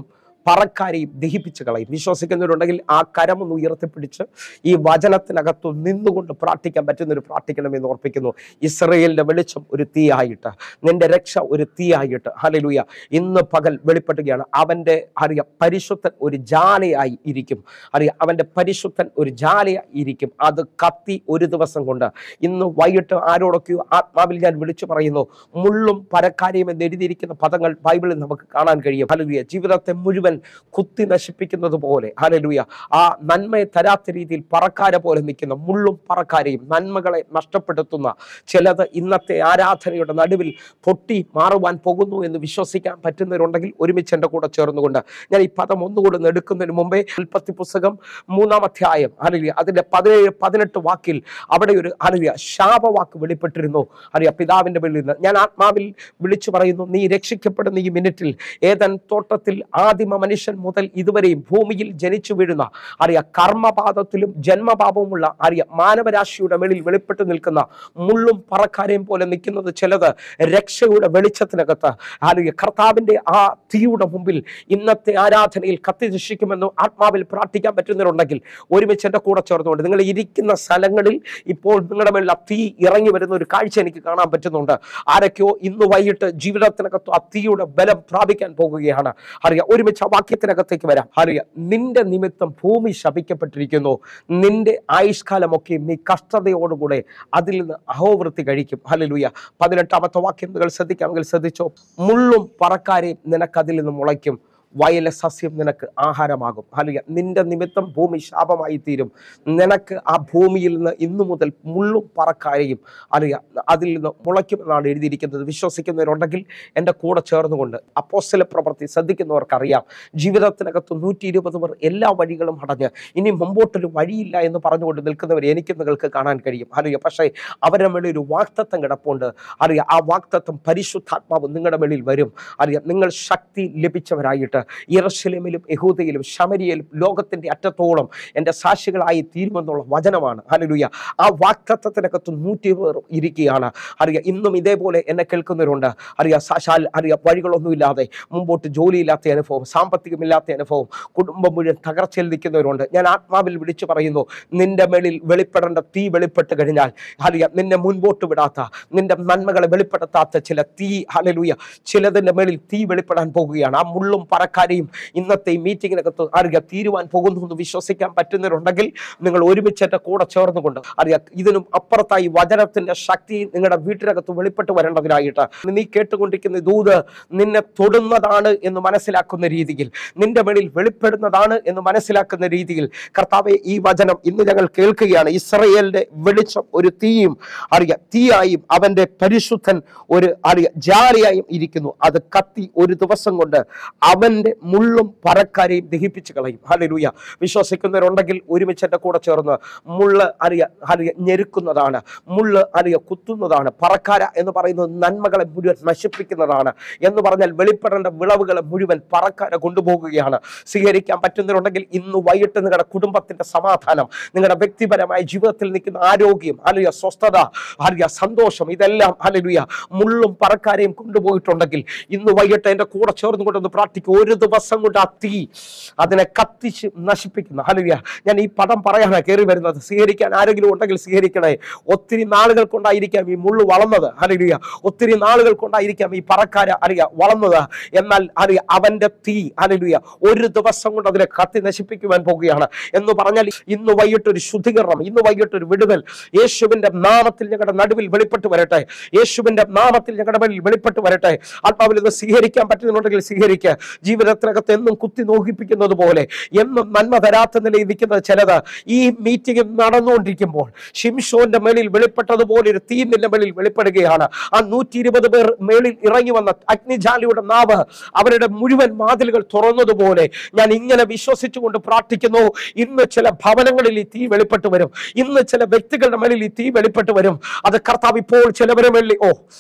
പറക്കാരെയും ദഹിപ്പിച്ച് കളയും വിശ്വസിക്കുന്നവരുണ്ടെങ്കിൽ ആ കരമൊന്ന് ഉയർത്തിപ്പിടിച്ച് ഈ വചനത്തിനകത്തു നിന്നുകൊണ്ട് പ്രാർത്ഥിക്കാൻ പറ്റുന്നൊരു പ്രാർത്ഥിക്കണമെന്ന് ഓർപ്പിക്കുന്നു ഇസ്രയേലിന്റെ വെളിച്ചം ഒരു തീയായിട്ട് നിന്റെ രക്ഷ ഒരു തീയായിട്ട് ഹലലുയ ഇന്ന് പകൽ വെളിപ്പെടുകയാണ് അവൻ്റെ അറിയാം പരിശുദ്ധൻ ഒരു ജാലയായി ഇരിക്കും അറിയാം അവൻ്റെ പരിശുദ്ധൻ ഒരു ജാലയായി ഇരിക്കും അത് കത്തി ഒരു ദിവസം കൊണ്ട് ഇന്ന് വൈകിട്ട് ആരോടൊക്കെയോ ആത്മാവിൽ ഞാൻ വിളിച്ചു പറയുന്നു മുള്ളും പരക്കാരിയും എന്ന് എഴുതിയിരിക്കുന്ന പദങ്ങൾ ബൈബിളിൽ നമുക്ക് കാണാൻ കഴിയും ഹലലുയ ജീവിതത്തെ മുഴുവൻ കുത്തി നശിപ്പിക്കുന്നത് പോലെ ഹലലുയ ആ നന്മയെ തരാത്ത രീതിയിൽ പറക്കാര പോലെ നിൽക്കുന്ന മുള്ളും പറക്കാരയും നന്മകളെ നഷ്ടപ്പെടുത്തുന്ന ചിലത് ഇന്നത്തെ ആരാധനയുടെ നടുവിൽ പൊട്ടി മാറുവാൻ പോകുന്നു എന്ന് വിശ്വസിക്കാൻ പറ്റുന്നവരുണ്ടെങ്കിൽ ഒരുമിച്ച് എൻ്റെ കൂടെ ചേർന്നുകൊണ്ട് ഞാൻ ഈ പദം ഒന്നുകൂടെ ഒന്ന് എടുക്കുന്നതിന് മുമ്പേ ഉൽപ്പത്തി പുസ്തകം മൂന്നാം അധ്യായം ഹലിയ അതിൻ്റെ പതിനേഴ് പതിനെട്ട് വാക്കിൽ അവിടെ ഒരു ഹലിയ ശാപവാക്ക് വെളിപ്പെട്ടിരുന്നു അറിയ പിതാവിൻ്റെ വെളിയിൽ നിന്ന് ഞാൻ ആത്മാവിൽ വിളിച്ചു പറയുന്നു നീ രക്ഷിക്കപ്പെടുന്ന ഈ മിനിറ്റിൽ ഏതൻ തോട്ടത്തിൽ ആദിമ മനുഷ്യൻ മുതൽ ഇതുവരെയും ഭൂമിയിൽ ജനിച്ചു വീഴുന്ന അറിയ കർമ്മപാദത്തിലും ജന്മപാപവുമുള്ള അറിയ മാനവരാശിയുടെ മേളിൽ വെളിപ്പെട്ട് നിൽക്കുന്ന മുള്ളും പറക്കാരെയും പോലെ നിൽക്കുന്നത് ചിലത് രക്ഷയുടെ വെളിച്ചത്തിനകത്ത് അറിയ കർത്താവിൻ്റെ ആ തീയുടെ മുമ്പിൽ ഇന്നത്തെ ആരാധനയിൽ കത്തി രക്ഷിക്കുമെന്ന് ആത്മാവിൽ പ്രാർത്ഥിക്കാൻ പറ്റുന്നവരുണ്ടെങ്കിൽ ഒരുമിച്ച് എൻ്റെ കൂടെ ചേർന്നുകൊണ്ട് നിങ്ങൾ ഇരിക്കുന്ന സ്ഥലങ്ങളിൽ ഇപ്പോൾ നിങ്ങളുടെ മേളിൽ ആ തീ ഇറങ്ങി വരുന്ന ഒരു കാഴ്ച എനിക്ക് കാണാൻ പറ്റുന്നുണ്ട് ആരൊക്കെയോ ഇന്ന് വൈകിട്ട് ജീവിതത്തിനകത്ത് ആ തീയുടെ ബലം പ്രാപിക്കാൻ പോകുകയാണ് അറിയാം ഒരുമിച്ച് ആ വാക്യത്തിനകത്തേക്ക് വരാം അറിയാം നിന്റെ നിമിത്തം ഭൂമി ശപിക്കപ്പെട്ടിരിക്കുന്നു നിന്റെ ആയുഷ്കാലമൊക്കെ നീ കഷ്ടതയോടുകൂടെ അതിൽ നിന്ന് അഹോവൃത്തി കഴിക്കും ഹല്ലേലൂയ പതിനെട്ടാമത്തെ വാക്യം നിങ്ങൾ ശ്രദ്ധിക്കാമെങ്കിൽ ശ്രദ്ധിച്ചോ മുള്ളും പറക്കാരെയും നിനക്കതിൽ നിന്ന് മുളയ്ക്കും വയലെ സസ്യം നിനക്ക് ആഹാരമാകും ഹലിയ നിന്റെ നിമിത്തം ഭൂമി ശാപമായി തീരും നിനക്ക് ആ ഭൂമിയിൽ നിന്ന് ഇന്നു മുതൽ മുള്ളും പറക്കാരെയും അറിയ അതിൽ നിന്ന് മുളയ്ക്കുമെന്നാണ് എഴുതിയിരിക്കുന്നത് വിശ്വസിക്കുന്നവരുണ്ടെങ്കിൽ എൻ്റെ കൂടെ ചേർന്നുകൊണ്ട് അപ്പോസ്തല പ്രവൃത്തി ശ്രദ്ധിക്കുന്നവർക്കറിയാം ജീവിതത്തിനകത്ത് നൂറ്റി ഇരുപത് പേർ എല്ലാ വഴികളും അടഞ്ഞ് ഇനി മുമ്പോട്ടൊരു വഴിയില്ല എന്ന് പറഞ്ഞുകൊണ്ട് നിൽക്കുന്നവർ എനിക്ക് നിങ്ങൾക്ക് കാണാൻ കഴിയും അറിയാം പക്ഷേ അവരുടെ മേളിൽ ഒരു വാക്തത്വം കിടപ്പുണ്ട് അറിയാം ആ വാക്തത്വം പരിശുദ്ധാത്മാവ് നിങ്ങളുടെ മേളിൽ വരും അറിയാം നിങ്ങൾ ശക്തി ലഭിച്ചവരായിട്ട് ഇറശലേമിലും യഹൂദയിലും ശമരിയയിലും ലോകത്തിന്റെ അറ്റത്തോളം എൻ്റെ സാക്ഷികളായി തീരുമെന്നുള്ള വചനമാണ് ഹല്ലേലൂയ ആ വാക്തത്വത്തിനകത്ത് നൂറ്റി പേർ ഇരിക്കുകയാണ് അറിയാം ഇന്നും ഇതേപോലെ എന്നെ കേൾക്കുന്നവരുണ്ട് അറിയാം സാക്ഷാൽ അറിയാം വഴികളൊന്നുമില്ലാതെ മുമ്പോട്ട് ജോലിയില്ലാത്ത അനുഭവം സാമ്പത്തികമില്ലാത്ത അനുഭവം കുടുംബം മുഴുവൻ തകർച്ചയിൽ നിൽക്കുന്നവരുണ്ട് ഞാൻ ആത്മാവിൽ വിളിച്ചു പറയുന്നു നിന്റെ മേളിൽ വെളിപ്പെടേണ്ട തീ വെളിപ്പെട്ട് കഴിഞ്ഞാൽ അറിയാം നിന്നെ മുൻപോട്ട് വിടാത്ത നിന്റെ നന്മകളെ വെളിപ്പെടുത്താത്ത ചില തീ ഹലലൂയ ചിലതിൻ്റെ മേളിൽ തീ വെളിപ്പെടാൻ പോകുകയാണ് ആ മുള്ളും പറക്കാരെയും ഇന്നത്തെ ഈ മീറ്റിങ്ങിനകത്ത് അറിയാം തീരുവാൻ പോകുന്നു എന്ന് വിശ്വസിക്കാൻ പറ്റുന്നവരുണ്ടെങ്കിൽ നിങ്ങൾ ഒരുമിച്ച് എൻ്റെ കൂടെ ചേർന്നുകൊണ്ട് അറിയാം ഇതിനും അപ്പുറത്തായി വചനത്തിന്റെ ശക്തി നിങ്ങളുടെ വീട്ടിനകത്ത് വെളിപ്പെട്ട് വരേണ്ടതിനായിട്ട് നീ കേട്ടുകൊണ്ടിരിക്കുന്ന ദൂത് നിന്നെ തൊടുന്നതാണ് എന്ന് മനസ്സിലാക്കുന്ന രീതിയിൽ നിന്റെ മേളിൽ വെളിപ്പെടുന്നതാണ് എന്ന് മനസ്സിലാക്കുന്ന രീതിയിൽ കർത്താവെ ഈ വചനം ഇന്ന് ഞങ്ങൾ കേൾക്കുകയാണ് ഇസ്രയേലിന്റെ വെളിച്ചം ഒരു തീയും അറിയാം തീയായും അവന്റെ പരിശുദ്ധൻ ഒരു അറിയ ജാലിയായും ഇരിക്കുന്നു അത് കത്തി ഒരു ദിവസം കൊണ്ട് അവന്റെ മുള്ളും പറക്കാരെയും ദഹിപ്പിച്ച് കളയും ഹല്ലേലൂയ വിശ്വസിക്കുന്നവരുണ്ടെങ്കിൽ ഒരുമിച്ച് എൻ്റെ കൂടെ ചേർന്ന് മുള്ള് അറിയ അറിയ ഞെരുക്കുന്നതാണ് മുള്ള് അറിയ കുത്തുന്നതാണ് പറക്കാര എന്ന് പറയുന്നത് നന്മകളെ മുഴുവൻ നശിപ്പിക്കുന്നതാണ് എന്ന് പറഞ്ഞാൽ വെളിപ്പെടേണ്ട വിളവുകളെ മുഴുവൻ പറക്കാര കൊണ്ടുപോകുകയാണ് സ്വീകരിക്കാൻ പറ്റുന്നവരുണ്ടെങ്കിൽ ഇന്ന് വൈകിട്ട് നിങ്ങളുടെ കുടുംബത്തിന്റെ സമാധാനം നിങ്ങളുടെ വ്യക്തിപരമായ ജീവിതത്തിൽ നിൽക്കുന്ന ആരോഗ്യം അലിയ സ്വസ്ഥത അലിയ സന്തോഷം ഇതെല്ലാം അലലുയ മുള്ളും പറക്കാരെയും കൊണ്ടുപോയിട്ടുണ്ടെങ്കിൽ ഇന്ന് വൈകിട്ട് എൻ്റെ കൂടെ ചേർന്നുകൊണ്ടൊന്ന് പ്രാർത്ഥിക്കും ഒരു ദിവസം കൊണ്ട് ആ തീ അതിനെ കത്തിച്ച് നശിപ്പിക്കുന്ന അലലുയ ഞാൻ ഈ പദം പറയാനാണ് കയറി വരുന്നത് സ്വീകരിക്കാൻ ആരെങ്കിലും ഉണ്ടെങ്കിൽ സ്വീകരിക്കണേ ഒത്തിരി നാളുകൾ കൊണ്ടായിരിക്കാം ഈ മുള്ളു വളർന്നത് അലലുയ ഒത്തിരി നാളുകൾ കൊണ്ടായിരിക്കാം ഈ പറക്കാര അറിയ വളർന്നത് എന്നാൽ അറിയ അവന്റെ തീ അലലുയ ഒരു ദിവസം കൊണ്ട് അതിനെ കത്തി നശിപ്പിക്കുവാൻ പോകുകയാണ് എന്ന് പറഞ്ഞാൽ ഇന്ന് വൈകിട്ട് ഒരു ശുദ്ധീകരണം ഇന്ന് വൈകിട്ട് ഒരു വിടുതൽ യേശുവിന്റെ നാമത്തിൽ ഞങ്ങളുടെ നടുവിൽ വെളിപ്പെട്ട് വരട്ടെ യേശുവിന്റെ നാമത്തിൽ ഞങ്ങളുടെ മേലിൽ വെളിപ്പെട്ട് വരട്ടെ ആത്മാവിൽ ഇത് സ്വീകരിക്കാൻ പറ്റുന്നുണ്ടെങ്കിൽ സ്വീകരിക്കുക ജീവിതത്തിനകത്ത് എന്നും കുത്തി നോക്കിപ്പിക്കുന്നത് പോലെ എന്നും നന്മ തരാത്ത നിലയിൽ നിൽക്കുന്നത് ചിലത് ഈ മീറ്റിംഗ് നടന്നുകൊണ്ടിരിക്കുമ്പോൾ ഷിംഷോന്റെ മേളിൽ വെളിപ്പെട്ടതുപോലെ ഒരു തീ നിന്റെ മേളിൽ വെളിപ്പെടുകയാണ് ആ നൂറ്റി ഇരുപത് പേർ മേളിൽ ഇറങ്ങി വന്ന അഗ്നിജാലിയുടെ നാവ് അവരുടെ മുഴുവൻ വാതിലുകൾ തുറന്നതുപോലെ ഞാൻ ഇങ്ങനെ വിശ്വസിച്ചുകൊണ്ട് പ്രാർത്ഥിക്കുന്നു ഇന്ന് ചില ഭവനങ്ങളിൽ ഈ തീ വെളിപ്പെട്ട് വരും ഇന്ന് ചില വ്യക്തികളുടെ മേളിൽ ഈ തീ വെളിപ്പെട്ട് വരും അത് കർത്താവ് ഇപ്പോൾ ചിലവരെ മേളിൽ ഓ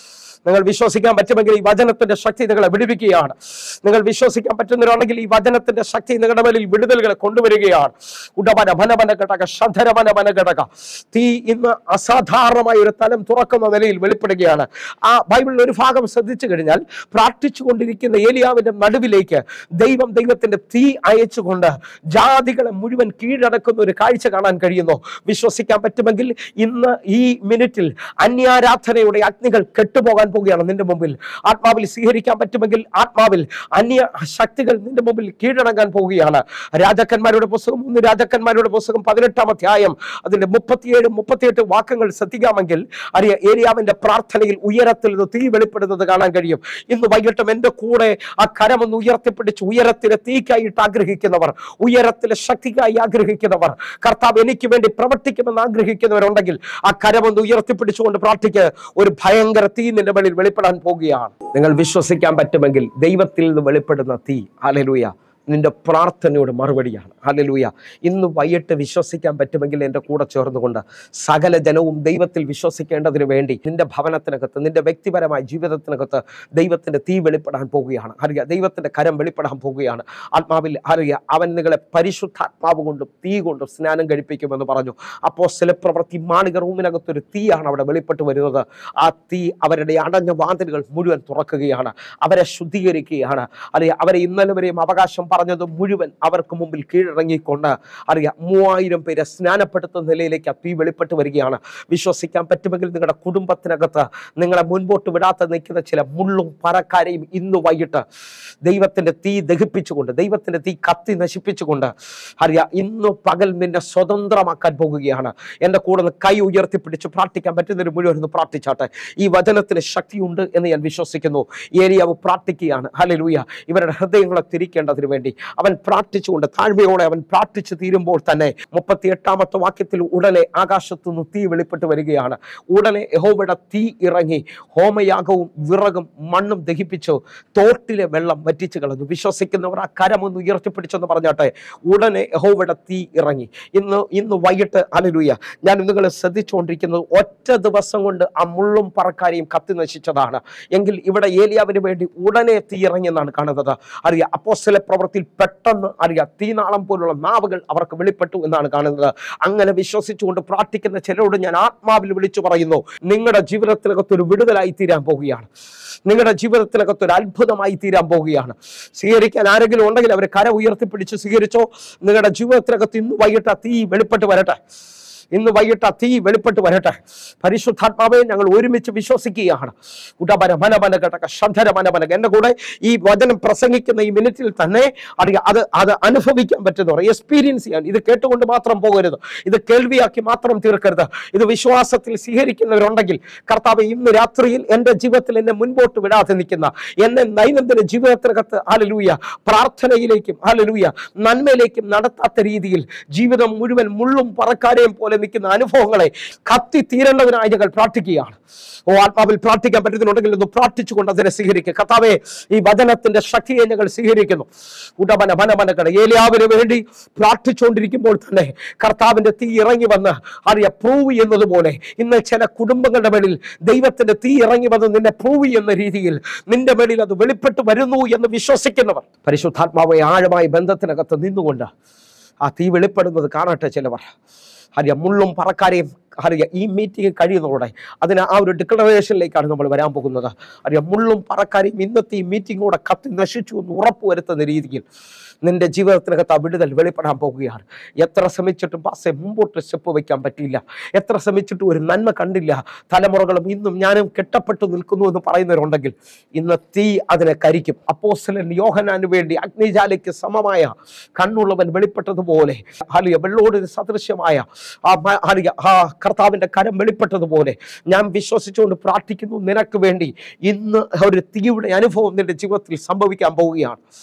നിങ്ങൾ വിശ്വസിക്കാൻ പറ്റുമെങ്കിൽ ഈ വചനത്തിന്റെ ശക്തി നിങ്ങളെ വിടുവിക്കുകയാണ് നിങ്ങൾ വിശ്വസിക്കാൻ പറ്റുന്നവരുണ്ടെങ്കിൽ ഈ വചനത്തിന്റെ ശക്തി നിങ്ങളുടെ മേലിൽ വിടുതലുകളെ കൊണ്ടുവരികയാണ് ഉടമന മനമന ഘടക ശന്ധരമന മന ഘടക തീ ഇന്ന് അസാധാരണമായ ഒരു തലം തുറക്കുന്ന നിലയിൽ വെളിപ്പെടുകയാണ് ആ ബൈബിളിൽ ഒരു ഭാഗം ശ്രദ്ധിച്ചു കഴിഞ്ഞാൽ പ്രാർത്ഥിച്ചു കൊണ്ടിരിക്കുന്ന ഏലിയാവിന്റെ നടുവിലേക്ക് ദൈവം ദൈവത്തിന്റെ തീ അയച്ചുകൊണ്ട് ജാതികളെ മുഴുവൻ കീഴടക്കുന്ന ഒരു കാഴ്ച കാണാൻ കഴിയുന്നു വിശ്വസിക്കാൻ പറ്റുമെങ്കിൽ ഇന്ന് ഈ മിനിറ്റിൽ അന്യാരാധനയുടെ അഗ്നികൾ കെട്ടുപോകാൻ പോവുകയാണ് നിന്റെ മുമ്പിൽ ആത്മാവിൽ സ്വീകരിക്കാൻ പറ്റുമെങ്കിൽ ആത്മാവിൽ അന്യ ശക്തികൾ നിന്റെ മുമ്പിൽ കീഴടങ്ങാൻ പോവുകയാണ് രാജാക്കന്മാരുടെ പുസ്തകം ഒന്ന് രാജാക്കന്മാരുടെ പുസ്തകം പതിനെട്ടാം അധ്യായം അതിന്റെ മുപ്പത്തിയേഴ് മുപ്പത്തിയെട്ട് വാക്യങ്ങൾ ശ്രദ്ധിക്കാമെങ്കിൽ അറിയ ഏരിയാവിന്റെ പ്രാർത്ഥനയിൽ ഉയരത്തിൽ നിന്ന് തീ വെളിപ്പെടുന്നത് കാണാൻ കഴിയും ഇന്ന് വൈകിട്ടും എന്റെ കൂടെ ആ കരമൊന്ന് ഉയർത്തിപ്പിടിച്ച് ഉയരത്തിലെ തീക്കായിട്ട് ആഗ്രഹിക്കുന്നവർ ഉയരത്തിലെ ശക്തിക്കായി ആഗ്രഹിക്കുന്നവർ കർത്താവ് എനിക്ക് വേണ്ടി പ്രവർത്തിക്കുമെന്ന് ആഗ്രഹിക്കുന്നവരുണ്ടെങ്കിൽ ആ കരമൊന്ന് ഉയർത്തിപ്പിടിച്ചുകൊണ്ട് പ്രാർത്ഥിക്ക് ഒരു ഭയങ്കര തീ നിന്റെ വെളിയിൽ വെളിപ്പെടാൻ പോകുകയാണ് നിങ്ങൾ വിശ്വസിക്കാൻ പറ്റുമെങ്കിൽ ദൈവത്തിൽ നിന്ന് വെളിപ്പെടുന്ന തീ ഹല്ലേലൂയ നിന്റെ പ്രാർത്ഥനയോട് മറുപടിയാണ് ഹല്ലേലൂയ ഇന്ന് വൈകിട്ട് വിശ്വസിക്കാൻ പറ്റുമെങ്കിൽ എൻ്റെ കൂടെ ചേർന്നുകൊണ്ട് സകല ജനവും ദൈവത്തിൽ വിശ്വസിക്കേണ്ടതിന് വേണ്ടി നിന്റെ ഭവനത്തിനകത്ത് നിന്റെ വ്യക്തിപരമായ ജീവിതത്തിനകത്ത് ദൈവത്തിൻ്റെ തീ വെളിപ്പെടാൻ പോവുകയാണ് അറിയുക ദൈവത്തിൻ്റെ കരം വെളിപ്പെടാൻ പോവുകയാണ് ആത്മാവിൽ അറിയുക അവൻ നിങ്ങളെ പരിശുദ്ധാത്മാവ് കൊണ്ടും തീ കൊണ്ടും സ്നാനം കഴിപ്പിക്കുമെന്ന് പറഞ്ഞു അപ്പോൾ ചില പ്രവൃത്തി മാളിക റൂമിനകത്തൊരു തീയാണ് അവിടെ വെളിപ്പെട്ട് വരുന്നത് ആ തീ അവരുടെ അടഞ്ഞ വാതിലുകൾ മുഴുവൻ തുറക്കുകയാണ് അവരെ ശുദ്ധീകരിക്കുകയാണ് അറിയാം അവരെ ഇന്നലെ വരെയും അവകാശം പറഞ്ഞത് മുഴുവൻ അവർക്ക് മുമ്പിൽ കീഴടങ്ങിക്കൊണ്ട് അറിയാം മൂവായിരം പേരെ സ്നാനപ്പെടുത്തുന്ന നിലയിലേക്ക് ആ തീ വെളിപ്പെട്ട് വരികയാണ് വിശ്വസിക്കാൻ പറ്റുമെങ്കിൽ നിങ്ങളുടെ കുടുംബത്തിനകത്ത് നിങ്ങളെ മുൻപോട്ട് വിടാത്ത നിൽക്കുന്ന ചില മുള്ളും പരക്കാരെയും ഇന്ന് വൈകിട്ട് ദൈവത്തിന്റെ തീ ദഹിപ്പിച്ചുകൊണ്ട് ദൈവത്തിന്റെ തീ കത്തി നശിപ്പിച്ചുകൊണ്ട് അറിയാം ഇന്ന് പകൽ നിന്നെ സ്വതന്ത്രമാക്കാൻ പോകുകയാണ് എൻ്റെ കൂടെ നിന്ന് കൈ ഉയർത്തിപ്പിടിച്ച് പ്രാർത്ഥിക്കാൻ പറ്റുന്നതിന് മുഴുവൻ ഒന്ന് പ്രാർത്ഥിച്ചാട്ടെ ഈ വചനത്തിന് ശക്തിയുണ്ട് എന്ന് ഞാൻ വിശ്വസിക്കുന്നു ഏരിയാവ് പ്രാർത്ഥിക്കുകയാണ് ഹലലൂയ ഇവരുടെ ഹൃദയങ്ങളെ തിരിക്കേണ്ടതിന് വേണ്ടി അവൻ പ്രാർത്ഥിച്ചുകൊണ്ട് താഴ്മയോടെ അവൻ പ്രാർത്ഥിച്ചു തീരുമ്പോൾ തന്നെ മുപ്പത്തി എട്ടാമത്തെ വാക്യത്തിൽ ഉടനെ ആകാശത്തു നിന്ന് തീ വെളിപ്പെട്ട് വരികയാണ് ഉടനെ യഹോവയുടെ തീ ഇറങ്ങി ഹോമയാഗവും വിറകും മണ്ണും ദഹിപ്പിച്ചു തോട്ടിലെ വെള്ളം വറ്റിച്ചു കളഞ്ഞു വിശ്വസിക്കുന്നവർ ആ കരമൊന്ന് ഉയർത്തിപ്പിടിച്ചെന്ന് പറഞ്ഞാട്ടെ ഉടനെ യഹോവയുടെ തീ ഇറങ്ങി ഇന്ന് ഇന്ന് വൈകിട്ട് അലലുയ ഞാൻ നിങ്ങൾ ശ്രദ്ധിച്ചുകൊണ്ടിരിക്കുന്നത് ഒറ്റ ദിവസം കൊണ്ട് ആ മുള്ളും പറക്കാരെയും കത്തി നശിച്ചതാണ് എങ്കിൽ ഇവിടെ ഏലിയാവിന് വേണ്ടി ഉടനെ തീ ഇറങ്ങി എന്നാണ് കാണുന്നത് അറിയാം അപ്പോസ്തല പ്രവൃത്തിയിൽ പെട്ടെന്ന് അറിയാം തീനാളം പോലുള്ള നാവുകൾ അവർക്ക് വെളിപ്പെട്ടു എന്നാണ് കാണുന്നത് അങ്ങനെ വിശ്വസിച്ചുകൊണ്ട് പ്രാർത്ഥിക്കുന്ന ചിലരോട് ഞാൻ ആത്മാവിൽ വിളിച്ചു പറയുന്നു നിങ്ങളുടെ ജീവിതത്തിനകത്ത് ഒരു വിടുതലായി തീരാൻ പോവുകയാണ് നിങ്ങളുടെ ജീവിതത്തിനകത്ത് ഒരു അത്ഭുതമായി തീരാൻ പോവുകയാണ് സ്വീകരിക്കാൻ ആരെങ്കിലും ഉണ്ടെങ്കിൽ അവർ കര ഉയർത്തിപ്പിടിച്ച് സ്വീകരിച്ചോ നിങ്ങളുടെ ജീവിതത്തിനകത്ത് ഇന്ന് വൈകിട്ട് ആ തീ വെളിപ്പെട്ട് വരട്ടെ ഇന്ന് വൈകിട്ട് ആ തീ വെളിപ്പെട്ട് വരട്ടെ പരിശുദ്ധാത്മാവെ ഞങ്ങൾ ഒരുമിച്ച് വിശ്വസിക്കുകയാണ് ഉടബര മനമന ഘടക ശന്ധര മനമന എൻ്റെ കൂടെ ഈ വചനം പ്രസംഗിക്കുന്ന ഈ മിനിറ്റിൽ തന്നെ അറിയാം അത് അത് അനുഭവിക്കാൻ പറ്റുന്നവർ എക്സ്പീരിയൻസ് ചെയ്യാൻ ഇത് കേട്ടുകൊണ്ട് മാത്രം പോകരുത് ഇത് കേൾവിയാക്കി മാത്രം തീർക്കരുത് ഇത് വിശ്വാസത്തിൽ സ്വീകരിക്കുന്നവരുണ്ടെങ്കിൽ കർത്താവ് ഇന്ന് രാത്രിയിൽ എൻ്റെ ജീവിതത്തിൽ എന്നെ മുൻപോട്ട് വിടാതെ നിൽക്കുന്ന എന്നെ ദൈനംദിന ജീവിതത്തിനകത്ത് ആലലൂയ പ്രാർത്ഥനയിലേക്കും ആലലൂയ നന്മയിലേക്കും നടത്താത്ത രീതിയിൽ ജീവിതം മുഴുവൻ മുള്ളും പറക്കാരെയും പോലെ നിൽക്കുന്ന അനുഭവങ്ങളെ കത്തി തീരേണ്ടതിനായി ഞങ്ങൾ പ്രാർത്ഥിക്കുകയാണ് ഓ ആത്മാവിൽ പ്രാർത്ഥിക്കാൻ പറ്റുന്നുണ്ടെങ്കിൽ ഒന്ന് പ്രാർത്ഥിച്ചുകൊണ്ട് അതിനെ സ്വീകരിക്കുക കർത്താവെ ഈ വചനത്തിന്റെ ശക്തിയെ ഞങ്ങൾ സ്വീകരിക്കുന്നു ഉടമന മനമനകൾ ഏലിയാവിന് വേണ്ടി പ്രാർത്ഥിച്ചുകൊണ്ടിരിക്കുമ്പോൾ തന്നെ കർത്താവിന്റെ തീ ഇറങ്ങി വന്ന് അറിയ പ്രൂവ് ചെയ്യുന്നതുപോലെ ഇന്ന് ചില കുടുംബങ്ങളുടെ മേളിൽ ദൈവത്തിന്റെ തീ ഇറങ്ങി വന്ന് നിന്നെ പ്രൂവ് ചെയ്യുന്ന രീതിയിൽ നിന്റെ മേളിൽ അത് വെളിപ്പെട്ട് വരുന്നു എന്ന് വിശ്വസിക്കുന്നവർ പരിശുദ്ധാത്മാവെ ആഴമായ ബന്ധത്തിനകത്ത് നിന്നുകൊണ്ട് ആ തീ വെളിപ്പെടുന്നത് കാണട്ടെ ചിലവർ അറിയാം മുള്ളും പറക്കാരെയും അറിയാം ഈ മീറ്റിംഗ് കഴിയുന്നതോടെ അതിന് ആ ഒരു ഡിക്ലറേഷനിലേക്കാണ് നമ്മൾ വരാൻ പോകുന്നത് അറിയാം മുള്ളും പറക്കാരെയും ഇന്നത്തെ ഈ മീറ്റിങ്ങോടെ കത്തി നശിച്ചു എന്ന് ഉറപ്പുവരുത്തുന്ന രീതിയിൽ നിന്റെ ജീവിതത്തിനകത്ത് ആ വിടുതൽ വെളിപ്പെടാൻ പോകുകയാണ് എത്ര ശ്രമിച്ചിട്ടും പാസെ മുമ്പോട്ട് സ്റ്റെപ്പ് വയ്ക്കാൻ പറ്റിയില്ല എത്ര ശ്രമിച്ചിട്ടും ഒരു നന്മ കണ്ടില്ല തലമുറകളും ഇന്നും ഞാനും കെട്ടപ്പെട്ടു നിൽക്കുന്നു എന്ന് പറയുന്നവരുണ്ടെങ്കിൽ ഇന്ന് തീ അതിനെ കരിക്കും അപ്പോസ്തലൻ യോഹനാന് വേണ്ടി അഗ്നിജാലയ്ക്ക് സമമായ കണ്ണുള്ളവൻ വെളിപ്പെട്ടതുപോലെ ഹാലിയ വെള്ളോടിന് സദൃശ്യമായ ആ മ- ഹാലിയ ആ കർത്താവിന്റെ കരം വെളിപ്പെട്ടതുപോലെ ഞാൻ വിശ്വസിച്ചുകൊണ്ട് പ്രാർത്ഥിക്കുന്നു നിനക്ക് വേണ്ടി ഇന്ന് ഒരു തീയുടെ അനുഭവം നിന്റെ ജീവിതത്തിൽ സംഭവിക്കാൻ പോവുകയാണ്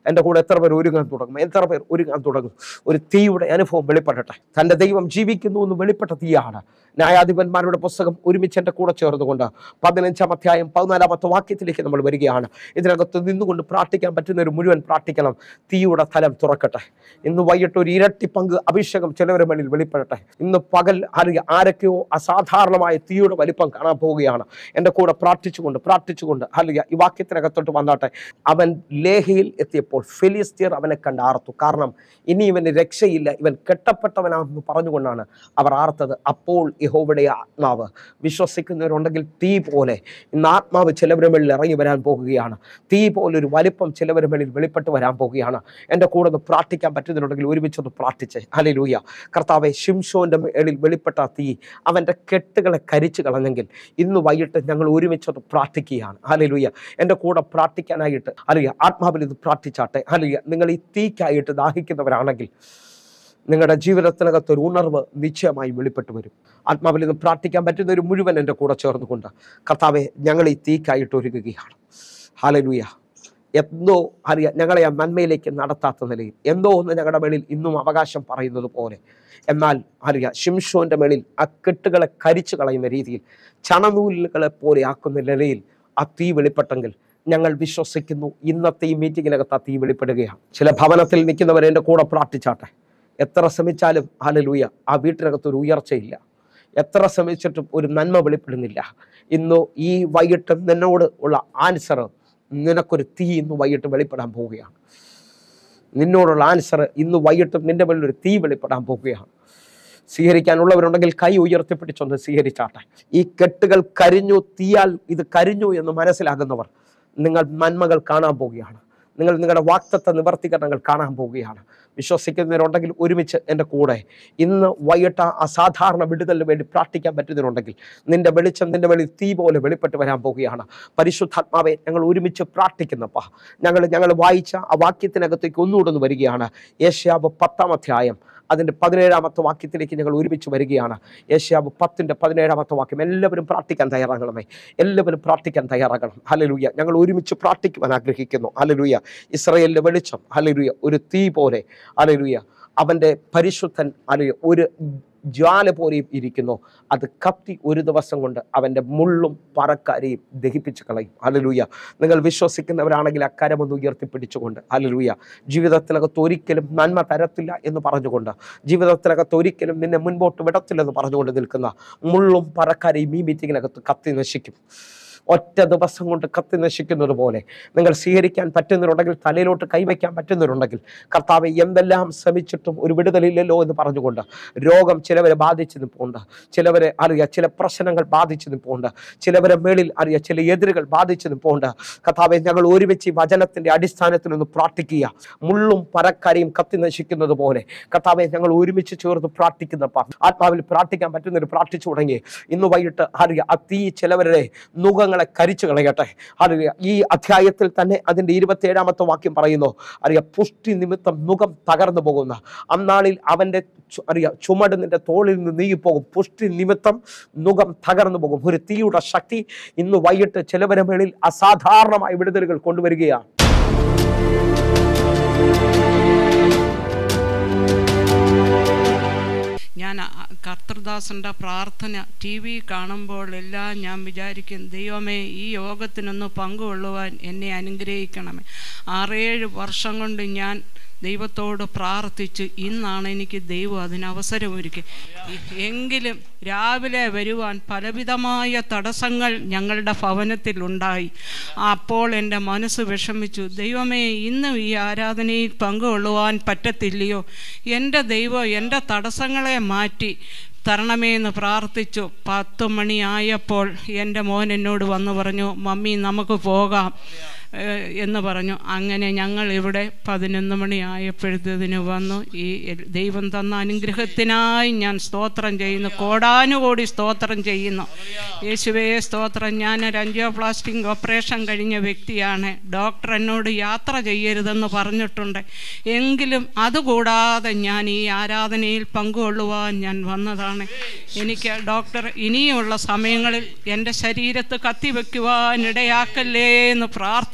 എൻ്റെ കൂടെ എത്ര പേർ ഒരുങ്ങാൻ തുടങ്ങും എത്ര പേർ ഒരുങ്ങാൻ തുടങ്ങും ഒരു തീയുടെ അനുഭവം വെളിപ്പെടട്ടെ തൻ്റെ ദൈവം ജീവിക്കുന്നു എന്ന് വെളിപ്പെട്ട തീയാണ് ന്യായാധിപന്മാരുടെ പുസ്തകം ഒരുമിച്ച് എൻ്റെ കൂടെ ചേർന്നുകൊണ്ട് പതിനഞ്ചാം അധ്യായം പതിനാലാമത്തെ വാക്യത്തിലേക്ക് നമ്മൾ വരികയാണ് ഇതിനകത്ത് നിന്നുകൊണ്ട് പ്രാർത്ഥിക്കാൻ പറ്റുന്ന ഒരു മുഴുവൻ പ്രാർത്ഥിക്കണം തീയുടെ തലം തുറക്കട്ടെ ഇന്ന് വൈകിട്ട് ഒരു ഇരട്ടി പങ്ക് അഭിഷേകം ചിലവരുടെ മേളിൽ വെളിപ്പെടട്ടെ ഇന്ന് പകൽ അറിയ ആരൊക്കെയോ അസാധാരണമായ തീയുടെ വലിപ്പം കാണാൻ പോവുകയാണ് എൻ്റെ കൂടെ പ്രാർത്ഥിച്ചുകൊണ്ട് പ്രാർത്ഥിച്ചുകൊണ്ട് അല്ലെങ്കിൽ ഈ വാക്യത്തിനകത്തോട്ട് വന്നാട്ടെ അവൻ ലേഹയിൽ എത്തിയപ്പോൾ ഫെലിസ്തീർ അവനെ കണ്ട് ആർത്തു കാരണം ഇനി ഇവന് രക്ഷയില്ല ഇവൻ കെട്ടപ്പെട്ടവനാണെന്ന് പറഞ്ഞുകൊണ്ടാണ് അവർ ആർത്തത് അപ്പോൾ യഹോവയുടെ ആത്മാവ് വിശ്വസിക്കുന്നവരുണ്ടെങ്കിൽ തീ പോലെ ഇന്ന് ആത്മാവ് ചിലവരുടെ മേളിൽ ഇറങ്ങി വരാൻ പോകുകയാണ് തീ പോലെ ഒരു വലിപ്പം ചിലവരുടെ മേളിൽ വെളിപ്പെട്ട് വരാൻ പോകുകയാണ് എൻ്റെ കൂടെ ഒന്ന് പ്രാർത്ഥിക്കാൻ പറ്റുന്നുണ്ടെങ്കിൽ ഒരുമിച്ചൊന്ന് പ്രാർത്ഥിച്ചേ അല്ലെ ലൂയ കർത്താവെ ഷിംഷോൻ്റെ മേളിൽ വെളിപ്പെട്ട ആ തീ അവൻ്റെ കെട്ടുകളെ കരിച്ചു കളഞ്ഞെങ്കിൽ ഇന്ന് വൈകിട്ട് ഞങ്ങൾ ഒരുമിച്ചൊന്ന് പ്രാർത്ഥിക്കുകയാണ് അല്ലെ എൻ്റെ കൂടെ പ്രാർത്ഥിക്കാനായിട്ട് അല്ലെങ്കിൽ ആത്മാവിൽ ഇത് പ്രാർത്ഥിച്ചാട്ടെ അല്ലെങ്കിൽ നിങ്ങൾ ഈ തീക്കായിട്ട് ദാഹിക്കുന്നവരാണെങ്കിൽ നിങ്ങളുടെ ജീവിതത്തിനകത്ത് ഒരു ഉണർവ് നിശ്ചയമായി വെളിപ്പെട്ട് വരും ആത്മാവിൽ നിന്ന് പ്രാർത്ഥിക്കാൻ പറ്റുന്ന ഒരു മുഴുവൻ എൻ്റെ കൂടെ ചേർന്നുകൊണ്ട് കർത്താവെ ഞങ്ങൾ ഈ തീക്കായിട്ട് ഒരുങ്ങുകയാണ് ഹാലലൂയ എന്തോ അറിയാം ഞങ്ങളെ ആ നന്മയിലേക്ക് നടത്താത്ത നിലയിൽ എന്തോ ഒന്ന് ഞങ്ങളുടെ മേളിൽ ഇന്നും അവകാശം പറയുന്നത് പോലെ എന്നാൽ അറിയാം ഷിംഷോന്റെ മേളിൽ ആ കെട്ടുകളെ കരിച്ചു കളയുന്ന രീതിയിൽ ചണനൂലുകളെ പോലെ ആക്കുന്ന നിലയിൽ ആ തീ വെളിപ്പെട്ടെങ്കിൽ ഞങ്ങൾ വിശ്വസിക്കുന്നു ഇന്നത്തെ ഈ മീറ്റിങ്ങിനകത്ത് ആ തീ വെളിപ്പെടുകയാണ് ചില ഭവനത്തിൽ നിൽക്കുന്നവർ എൻ്റെ കൂടെ പ്രാർത്ഥിച്ചാട്ടെ എത്ര ശ്രമിച്ചാലും ഹാലലൂയ ആ വീട്ടിനകത്ത് ഒരു ഉയർച്ചയില്ല എത്ര ശ്രമിച്ചിട്ടും ഒരു നന്മ വെളിപ്പെടുന്നില്ല ഇന്ന് ഈ വൈകിട്ട് നിന്നോട് ഉള്ള ആൻസർ നിനക്കൊരു തീ ഇന്ന് വൈകിട്ട് വെളിപ്പെടാൻ പോവുകയാണ് നിന്നോടുള്ള ആൻസർ ഇന്ന് വൈകിട്ടും നിന്റെ മുന്നിൽ ഒരു തീ വെളിപ്പെടാൻ പോവുകയാണ് സ്വീകരിക്കാനുള്ളവരുണ്ടെങ്കിൽ കൈ ഉയർത്തിപ്പിടിച്ചൊന്ന് സ്വീകരിച്ചാട്ടെ ഈ കെട്ടുകൾ കരിഞ്ഞു തീയാൽ ഇത് കരിഞ്ഞു എന്ന് മനസ്സിലാകുന്നവർ നിങ്ങൾ നന്മകൾ കാണാൻ പോവുകയാണ് നിങ്ങൾ നിങ്ങളുടെ വാക്തത്വ നിവർത്തീകരണങ്ങൾ കാണാൻ പോവുകയാണ് വിശ്വസിക്കുന്നവരുണ്ടെങ്കിൽ ഒരുമിച്ച് എൻ്റെ കൂടെ ഇന്ന് വൈകിട്ട് ആ അസാധാരണ വിടുതലിന് വേണ്ടി പ്രാർത്ഥിക്കാൻ പറ്റുന്നവരുണ്ടെങ്കിൽ നിന്റെ വെളിച്ചം നിന്റെ വെളി തീ പോലെ വെളിപ്പെട്ട് വരാൻ പോവുകയാണ് പരിശുദ്ധാത്മാവെ ഞങ്ങൾ ഒരുമിച്ച് പ്രാർത്ഥിക്കുന്നപ്പ ഞങ്ങൾ ഞങ്ങൾ വായിച്ച ആ വാക്യത്തിനകത്തേക്ക് ഒന്നുകൂടെ ഒന്ന് വരികയാണ് ഏഷ്യാവ് പത്താം അധ്യായം അതിൻ്റെ പതിനേഴാമത്തെ വാക്യത്തിലേക്ക് ഞങ്ങൾ ഒരുമിച്ച് വരികയാണ് ഏഷ്യാവ് പത്തിൻ്റെ പതിനേഴാമത്തെ വാക്യം എല്ലാവരും പ്രാർത്ഥിക്കാൻ തയ്യാറാകണമേ എല്ലാവരും പ്രാർത്ഥിക്കാൻ തയ്യാറാകണം ഹലലൂയ ഞങ്ങൾ ഒരുമിച്ച് പ്രാർത്ഥിക്കുവാൻ ആഗ്രഹിക്കുന്നു ഹലലൂയ ഇസ്രയേലിൻ്റെ വെളിച്ചം ഹലലൂയ ഒരു തീ പോലെ ഹലലൂയ അവൻ്റെ പരിശുദ്ധൻ അല്ലെങ്കിൽ ഒരു ജ്വാല പോലെയും ഇരിക്കുന്നു അത് കത്തി ഒരു ദിവസം കൊണ്ട് അവൻ്റെ മുള്ളും പറക്കാരെയും ദഹിപ്പിച്ച് കളയും അലലൂയ നിങ്ങൾ വിശ്വസിക്കുന്നവരാണെങ്കിൽ അക്കരമൊന്ന് ഉയർത്തിപ്പിടിച്ചുകൊണ്ട് അലലൂയ ജീവിതത്തിനകത്ത് ഒരിക്കലും നന്മ തരത്തില്ല എന്ന് പറഞ്ഞുകൊണ്ട് ജീവിതത്തിനകത്ത് ഒരിക്കലും നിന്നെ മുൻപോട്ട് വിടത്തില്ലെന്ന് പറഞ്ഞുകൊണ്ട് നിൽക്കുന്ന മുള്ളും പറക്കാരെയും ഈ മീറ്റിങ്ങിനകത്ത് കത്തി നശിക്കും ഒറ്റ ദിവസം കൊണ്ട് കത്തി നശിക്കുന്നത് പോലെ നിങ്ങൾ സ്വീകരിക്കാൻ പറ്റുന്നവരുണ്ടെങ്കിൽ തലയിലോട്ട് കൈവയ്ക്കാൻ പറ്റുന്നവരുണ്ടെങ്കിൽ കർത്താവ് എന്തെല്ലാം ശ്രമിച്ചിട്ടും ഒരു വിടുതലില്ലല്ലോ എന്ന് പറഞ്ഞുകൊണ്ട് രോഗം ചിലവരെ ബാധിച്ചു നിൽപ്പുണ്ട് ചിലവരെ അറിയാം ചില പ്രശ്നങ്ങൾ ബാധിച്ചു നിൽപ്പുണ്ട് ചിലവരെ മേളിൽ അറിയാം ചില എതിരുകൾ ബാധിച്ചു നിൽപ്പുണ്ട് കർത്താവെ ഞങ്ങൾ ഒരുമിച്ച് ഈ വചനത്തിന്റെ അടിസ്ഥാനത്തിൽ ഒന്ന് പ്രാർത്ഥിക്കുക മുള്ളും പരക്കാരെയും കത്തി നശിക്കുന്നത് പോലെ കർത്താവെ ഞങ്ങൾ ഒരുമിച്ച് ചേർന്ന് പ്രാർത്ഥിക്കുന്നപ്പ ആത്മാവിൽ പ്രാർത്ഥിക്കാൻ പറ്റുന്നൊരു പ്രാർത്ഥിച്ചു തുടങ്ങി ഇന്ന് വൈകിട്ട് അറിയാം ആ തീ ചിലവരുടെ നുഖങ്ങളെ കരിച്ചു കളയട്ടെ അറിയാം ഈ അധ്യായത്തിൽ തന്നെ അതിൻ്റെ ഇരുപത്തിയേഴാമത്തെ വാക്യം പറയുന്നു അറിയാം പുഷ്ടി നിമിത്തം മുഖം തകർന്നു പോകുന്ന അന്നാളിൽ അവൻ്റെ ചു- അറിയാം ചുമട് നിന്റെ തോളിൽ നിന്ന് നീങ്ങിപ്പോകും പുഷ്ടി നിമിത്തം മുഖം തകർന്നു പോകും ഒരു തീയുടെ ശക്തി ഇന്ന് വൈകിട്ട് ചിലവരെ മേളിൽ അസാധാരണമായ വിടുതലുകൾ കൊണ്ടുവരികയാണ് ഞാൻ ആ- കർത്തൃദാസന്റെ പ്രാർത്ഥന ടി വി കാണുമ്പോഴെല്ലാം ഞാൻ വിചാരിക്കും ദൈവമേ ഈ യോഗത്തിനൊന്ന് പങ്കുകൊള്ളുവാൻ എന്നെ അനുഗ്രഹിക്കണമേ ആറേഴ് വർഷം കൊണ്ട് ഞാൻ ദൈവത്തോട് പ്രാർത്ഥിച്ചു ഇന്നാണ് എനിക്ക് ദൈവം അതിന് അവസരമൊരുക്കി എങ്കിലും രാവിലെ വരുവാൻ പലവിധമായ തടസ്സങ്ങൾ ഞങ്ങളുടെ ഭവനത്തിലുണ്ടായി അപ്പോൾ എൻ്റെ മനസ്സ് വിഷമിച്ചു ദൈവമേ ഇന്നും ഈ ആരാധനയിൽ പങ്കുകൊള്ളുവാൻ പറ്റത്തില്ലയോ എൻ്റെ ദൈവം എൻ്റെ തടസ്സങ്ങളെ മാറ്റി തരണമേ എന്ന് പ്രാർത്ഥിച്ചു പത്ത് മണിയായപ്പോൾ എൻ്റെ മോൻ എന്നോട് വന്നു പറഞ്ഞു മമ്മി നമുക്ക് പോകാം ഏഹ് എന്ന് പറഞ്ഞു അങ്ങനെ ഞങ്ങൾ ഇവിടെ പതിനൊന്ന് മണിയായപ്പോഴത്തേന് വന്നു ഈ എൽ- ദൈവം തന്ന അനുഗ്രഹത്തിനായി ഞാൻ സ്തോത്രം ചെയ്യുന്നു കോടാനുകോടി സ്തോത്രം ചെയ്യുന്നു യേശുവേ സ്തോത്രം ഞാൻ ഒരു അഞ്ചിയോപ്ലാസ്റ്റിക് ഓപ്പറേഷൻ കഴിഞ്ഞ വ്യക്തിയാണ് ഡോക്ടർ എന്നോട് യാത്ര ചെയ്യരുതെന്ന് പറഞ്ഞിട്ടുണ്ട് എങ്കിലും അതുകൂടാതെ ഞാൻ ഈ ആരാധനയിൽ പങ്കുകൊള്ളുവാൻ ഞാൻ വന്നതാണ് എനിക്ക് ഡോക്ടർ ഇനിയുള്ള സമയങ്ങളിൽ എൻ്റെ ശരീരത്ത് കത്തിവെക്കുവാൻ ഇടയാക്കല്ലേ എന്ന് പ്രാർത്ഥിക്കുന്നു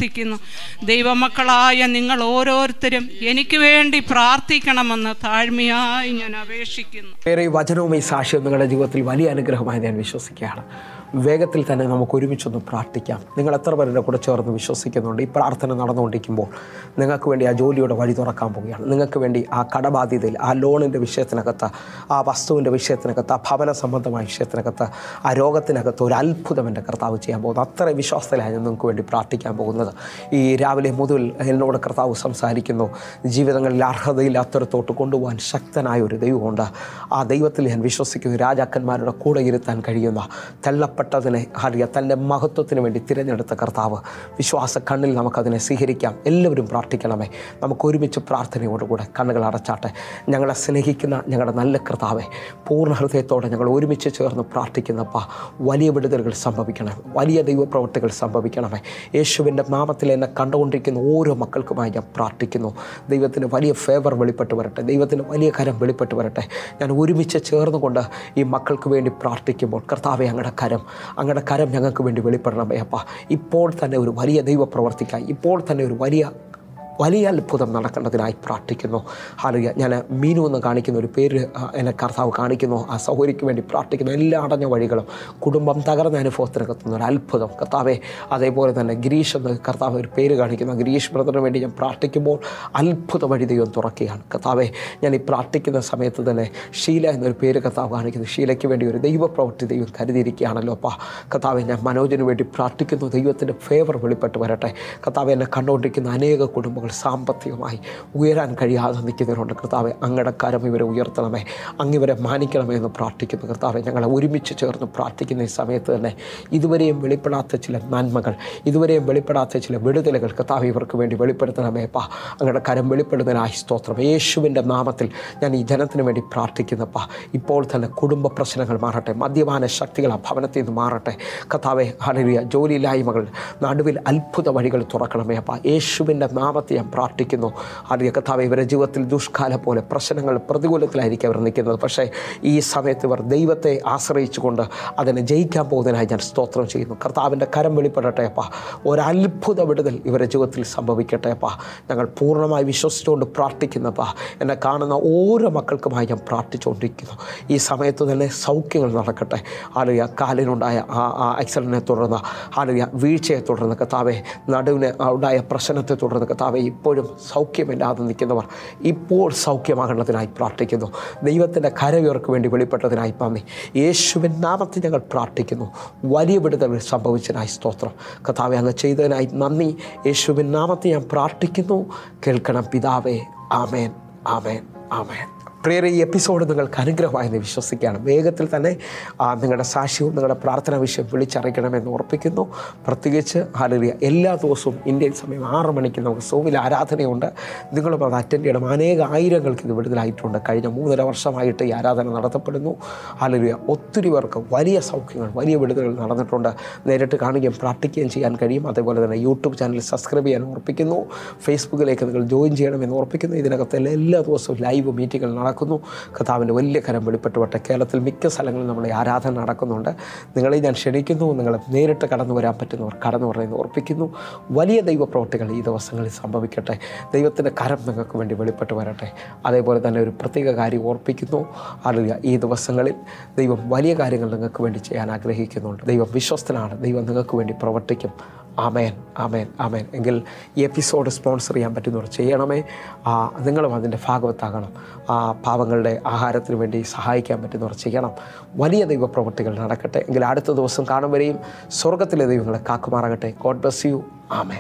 പ്രാർത്ഥിക്കുന്നു ദൈവമക്കളായ നിങ്ങൾ ഓരോരുത്തരും എനിക്ക് വേണ്ടി പ്രാർത്ഥിക്കണമെന്ന് താഴ്മയായി ഞാൻ അപേക്ഷിക്കുന്നു വേറെ ഈ വചനവും ഈ സാക്ഷ്യവും നിങ്ങളുടെ ജീവിതത്തിൽ വലിയ അനുഗ്രഹമായി ഞാൻ വിശ്വസിക്കുകയാണ് വേഗത്തിൽ തന്നെ നമുക്ക് ഒരുമിച്ചൊന്ന് പ്രാർത്ഥിക്കാം നിങ്ങൾ എത്ര പേരുടെ കൂടെ ചേർന്ന് വിശ്വസിക്കുന്നുണ്ട് ഈ പ്രാർത്ഥന നടന്നുകൊണ്ടിരിക്കുമ്പോൾ നിങ്ങൾക്ക് വേണ്ടി ആ ജോലിയുടെ വഴി തുറക്കാൻ പോവുകയാണ് നിങ്ങൾക്ക് വേണ്ടി ആ കടബാധ്യതയിൽ ആ ലോണിൻ്റെ വിഷയത്തിനകത്ത് ആ വസ്തുവിൻ്റെ വിഷയത്തിനകത്ത് ആ ഭവന സംബന്ധമായ വിഷയത്തിനകത്ത് ആ രോഗത്തിനകത്ത് ഒരു അത്ഭുതം എൻ്റെ കർത്താവ് ചെയ്യാൻ പോകുന്നത് അത്ര വിശ്വാസത്തിലാണ് ഞാൻ നിങ്ങൾക്ക് വേണ്ടി പ്രാർത്ഥിക്കാൻ പോകുന്നത് ഈ രാവിലെ മുതൽ എന്നോട് കർത്താവ് സംസാരിക്കുന്നു ജീവിതങ്ങളിൽ അർഹതയില്ലാത്തടത്തോട്ട് കൊണ്ടുപോകാൻ ശക്തനായ ഒരു ദൈവമുണ്ട് ആ ദൈവത്തിൽ ഞാൻ വിശ്വസിക്കുന്നു രാജാക്കന്മാരുടെ കൂടെ ഇരുത്താൻ കഴിയുന്ന തള്ളപ്പെട്ടതിനെ അറിയാം തൻ്റെ മഹത്വത്തിന് വേണ്ടി തിരഞ്ഞെടുത്ത കർത്താവ് വിശ്വാസ കണ്ണിൽ നമുക്കതിനെ സ്വീകരിക്കാം എല്ലാവരും പ്രാർത്ഥിക്കണമേ നമുക്ക് ഒരുമിച്ച് പ്രാർത്ഥനയോടുകൂടെ കണ്ണുകൾ അടച്ചാട്ടെ ഞങ്ങളെ സ്നേഹിക്കുന്ന ഞങ്ങളുടെ നല്ല കർത്താവെ പൂർണ്ണ ഹൃദയത്തോടെ ഞങ്ങൾ ഒരുമിച്ച് ചേർന്ന് പ്രാർത്ഥിക്കുന്നപ്പ വലിയ വിടുതലുകൾ സംഭവിക്കണമേ വലിയ ദൈവപ്രവൃത്തികൾ സംഭവിക്കണമേ യേശുവിൻ്റെ നാമത്തിൽ എന്നെ കണ്ടുകൊണ്ടിരിക്കുന്ന ഓരോ മക്കൾക്കുമായി ഞാൻ പ്രാർത്ഥിക്കുന്നു ദൈവത്തിന് വലിയ ഫേവർ വെളിപ്പെട്ട് വരട്ടെ ദൈവത്തിന് വലിയ കരം വെളിപ്പെട്ട് വരട്ടെ ഞാൻ ഒരുമിച്ച് ചേർന്നുകൊണ്ട് ഈ മക്കൾക്ക് വേണ്ടി പ്രാർത്ഥിക്കുമ്പോൾ കർത്താവെ അങ്ങയുടെ കരം അങ്ങയുടെ കരം ഞങ്ങൾക്ക് വേണ്ടി വെളിപ്പെടണമേ അപ്പ ഇപ്പോൾ തന്നെ ഒരു വലിയ ദൈവ പ്രവർത്തിക്കായി ഇപ്പോൾ തന്നെ ഒരു വലിയ വലിയ അത്ഭുതം നടക്കേണ്ടതിനായി പ്രാർത്ഥിക്കുന്നു ഹാലുക ഞാൻ മീനു എന്ന് കാണിക്കുന്ന ഒരു പേര് ആ, എന്നെ കർത്താവ് കാണിക്കുന്നു ആ സൗകര്യക്ക് വേണ്ടി പ്രാർത്ഥിക്കുന്നു എല്ലാ അടഞ്ഞ വഴികളും കുടുംബം തകർന്ന അനുഭവത്തിനകത്തുന്ന ഒരു അത്ഭുതം കർത്താവെ അതേപോലെ തന്നെ ഗിരീഷ് എന്ന് കർത്താവ് ഒരു പേര് കാണിക്കുന്നു ഗിരീഷ് ബ്രദറിന് വേണ്ടി ഞാൻ പ്രാർത്ഥിക്കുമ്പോൾ അത്ഭുത വഴി ദൈവം തുറക്കുകയാണ് കർത്താവെ ഞാൻ ഈ പ്രാർത്ഥിക്കുന്ന സമയത്ത് തന്നെ ഷീല എന്നൊരു പേര് കർത്താവ് കാണിക്കുന്നു ഷീലയ്ക്ക് വേണ്ടി ഒരു ദൈവ പ്രവൃത്തി ദൈവം കരുതിയിരിക്കുകയാണല്ലോ അപ്പാ കർത്താവെ ഞാൻ മനോജിന് വേണ്ടി പ്രാർത്ഥിക്കുന്നു ദൈവത്തിൻ്റെ ഫേവർ വെളിപ്പെട്ട് വരട്ടെ കർത്താവ് എന്നെ കണ്ടുകൊണ്ടിരിക്കുന്ന അനേക കുടുംബങ്ങൾ സാമ്പത്തികമായി ഉയരാൻ കഴിയാതെ നിൽക്കുന്നവരുണ്ട് കർത്താവെ അങ്ങയുടെ കരം ഇവരെ ഉയർത്തണമേ അങ്ങിവരെ മാനിക്കണമേ എന്ന് പ്രാർത്ഥിക്കുന്നു കർത്താവെ ഞങ്ങളെ ഒരുമിച്ച് ചേർന്ന് പ്രാർത്ഥിക്കുന്ന ഈ സമയത്ത് തന്നെ ഇതുവരെയും വെളിപ്പെടാത്ത ചില നന്മകൾ ഇതുവരെയും വെളിപ്പെടാത്ത ചില വിടുതലുകൾ കർത്താവ് ഇവർക്ക് വേണ്ടി വെളിപ്പെടുത്തണമേ പാ അങ്ങയുടെ കരം വെളിപ്പെടുന്നതിനായി സ്തോത്രം യേശുവിൻ്റെ നാമത്തിൽ ഞാൻ ഈ ജനത്തിന് വേണ്ടി പ്രാർത്ഥിക്കുന്നപ്പാ ഇപ്പോൾ തന്നെ കുടുംബ പ്രശ്നങ്ങൾ മാറട്ടെ മദ്യപാന ശക്തികൾ ആ ഭവനത്തിൽ നിന്ന് മാറട്ടെ കഥാവെ ഹലരിയ ജോലിയില്ലായ്മകൾ നടുവിൽ അത്ഭുത വഴികൾ തുറക്കണമേ അപ്പ യേശുവിൻ്റെ നാമത്തെ ഞാൻ പ്രാർത്ഥിക്കുന്നു അറിയ കഥാവെ ഇവരുടെ ജീവിതത്തിൽ ദുഷ്കാലം പോലെ പ്രശ്നങ്ങൾ പ്രതികൂലത്തിലായിരിക്കും അവർ നിൽക്കുന്നത് പക്ഷേ ഈ സമയത്ത് ഇവർ ദൈവത്തെ ആശ്രയിച്ചുകൊണ്ട് അതിനെ ജയിക്കാൻ പോകുന്നതിനായി ഞാൻ സ്തോത്രം ചെയ്യുന്നു കർത്താവിൻ്റെ കരം വെളിപ്പെടട്ടെ അപ്പ ഒരത്ഭുത വിടുതൽ ഇവരുടെ ജീവിതത്തിൽ സംഭവിക്കട്ടെ അപ്പ ഞങ്ങൾ പൂർണ്ണമായി വിശ്വസിച്ചുകൊണ്ട് പ്രാർത്ഥിക്കുന്നപ്പാ എന്നെ കാണുന്ന ഓരോ മക്കൾക്കുമായി ഞാൻ പ്രാർത്ഥിച്ചുകൊണ്ടിരിക്കുന്നു ഈ സമയത്ത് തന്നെ സൗഖ്യങ്ങൾ നടക്കട്ടെ ആലുയ കാലിനുണ്ടായ ആ ആ ആക്സിഡൻറ്റിനെ തുടർന്ന് ആലുയ വീഴ്ചയെ തുടർന്ന് കത്താവെ നടുവിന് ഉണ്ടായ പ്രശ്നത്തെ തുടർന്ന് കത്താവെ ഇപ്പോഴും സൗഖ്യമില്ലാതെ നിൽക്കുന്നവർ ഇപ്പോൾ സൗഖ്യമാകേണ്ടതിനായി പ്രാർത്ഥിക്കുന്നു ദൈവത്തിൻ്റെ കരവിയർക്ക് വേണ്ടി വെളിപ്പെട്ടതിനായി പന്നി യേശുവിൻ നാമത്തിൽ ഞങ്ങൾ പ്രാർത്ഥിക്കുന്നു വലിയ വിടുതൽ സംഭവിച്ചതിനായി സ്തോത്രം കഥാവെ അങ്ങ് ചെയ്തതിനായി നന്ദി യേശുവിൻ നാമത്തിൽ ഞാൻ പ്രാർത്ഥിക്കുന്നു കേൾക്കണം പിതാവേ ആമേൻ ആമേൻ ആമേൻ പ്രിയരെ ഈ എപ്പിസോഡ് നിങ്ങൾക്ക് അനുഗ്രഹമായെന്ന് വിശ്വസിക്കുകയാണ് വേഗത്തിൽ തന്നെ ആ, നിങ്ങളുടെ സാക്ഷ്യവും നിങ്ങളുടെ പ്രാർത്ഥന വിഷയം വിളിച്ചറിയിക്കണമെന്ന് ഓർപ്പിക്കുന്നു പ്രത്യേകിച്ച് ഹാലറിയ എല്ലാ ദിവസവും ഇന്ത്യൻ സമയം ആറ് മണിക്ക് നമുക്ക് സോമിൽ ആരാധനയുണ്ട് നിങ്ങളും അത് അറ്റൻഡ് ചെയ്യണം അനേക ആയിരങ്ങൾക്ക് ഇത് വിടുതലായിട്ടുണ്ട് കഴിഞ്ഞ മൂന്നര വർഷമായിട്ട് ഈ ആരാധന നടത്തപ്പെടുന്നു ഹാലറിയ ഒത്തിരി പേർക്ക് വലിയ സൗഖ്യങ്ങൾ വലിയ വിടുതലുകൾ നടന്നിട്ടുണ്ട് നേരിട്ട് കാണുകയും പ്രാർത്ഥിക്കുകയും ചെയ്യാൻ കഴിയും അതേപോലെ തന്നെ യൂട്യൂബ് ചാനൽ സബ്സ്ക്രൈബ് ചെയ്യാൻ ഓർപ്പിക്കുന്നു ഫേസ്ബുക്കിലേക്ക് നിങ്ങൾ ജോയിൻ ചെയ്യണമെന്ന് ഓർപ്പിക്കുന്നു ഇതിനകത്ത് എല്ലാ ദിവസവും ലൈവ് മീറ്റിങ്ങുകൾ നടക്കുന്നു കഥാവിൻ്റെ വലിയ കരം വെളിപ്പെട്ടുവട്ടെ കേരളത്തിൽ മിക്ക സ്ഥലങ്ങളിലും നമ്മുടെ ഈ ആരാധന നടക്കുന്നുണ്ട് നിങ്ങളെ ഞാൻ ക്ഷണിക്കുന്നു നിങ്ങൾ നേരിട്ട് കടന്നു വരാൻ പറ്റുന്നവർ കടന്നു പറയുന്നത് ഓർപ്പിക്കുന്നു വലിയ ദൈവപ്രവർത്തികൾ ഈ ദിവസങ്ങളിൽ സംഭവിക്കട്ടെ ദൈവത്തിൻ്റെ കരം നിങ്ങൾക്ക് വേണ്ടി വെളിപ്പെട്ട് വരട്ടെ അതേപോലെ തന്നെ ഒരു പ്രത്യേക കാര്യം ഓർപ്പിക്കുന്നു അറിയുക ഈ ദിവസങ്ങളിൽ ദൈവം വലിയ കാര്യങ്ങൾ നിങ്ങൾക്ക് വേണ്ടി ചെയ്യാൻ ആഗ്രഹിക്കുന്നുണ്ട് ദൈവം വിശ്വസ്തനാണ് ദൈവം നിങ്ങൾക്ക് വേണ്ടി പ്രവർത്തിക്കും ആമേൻ ആമേൻ ആമേൻ എങ്കിൽ ഈ എപ്പിസോഡ് സ്പോൺസർ ചെയ്യാൻ പറ്റുന്നവർ ചെയ്യണമേ ആ, നിങ്ങളും അതിൻ്റെ ഭാഗവത്താകണം ആ പാവങ്ങളുടെ ആഹാരത്തിന് വേണ്ടി സഹായിക്കാൻ പറ്റുന്നവർ ചെയ്യണം വലിയ ദൈവപ്രവൃത്തികൾ നടക്കട്ടെ എങ്കിൽ അടുത്ത ദിവസം കാണും വരെയും സ്വർഗത്തിലെ ദൈവങ്ങളെ കാക്കുമാറാകട്ടെ ഗോഡ് ബ്ലസ് യു ആമേൻ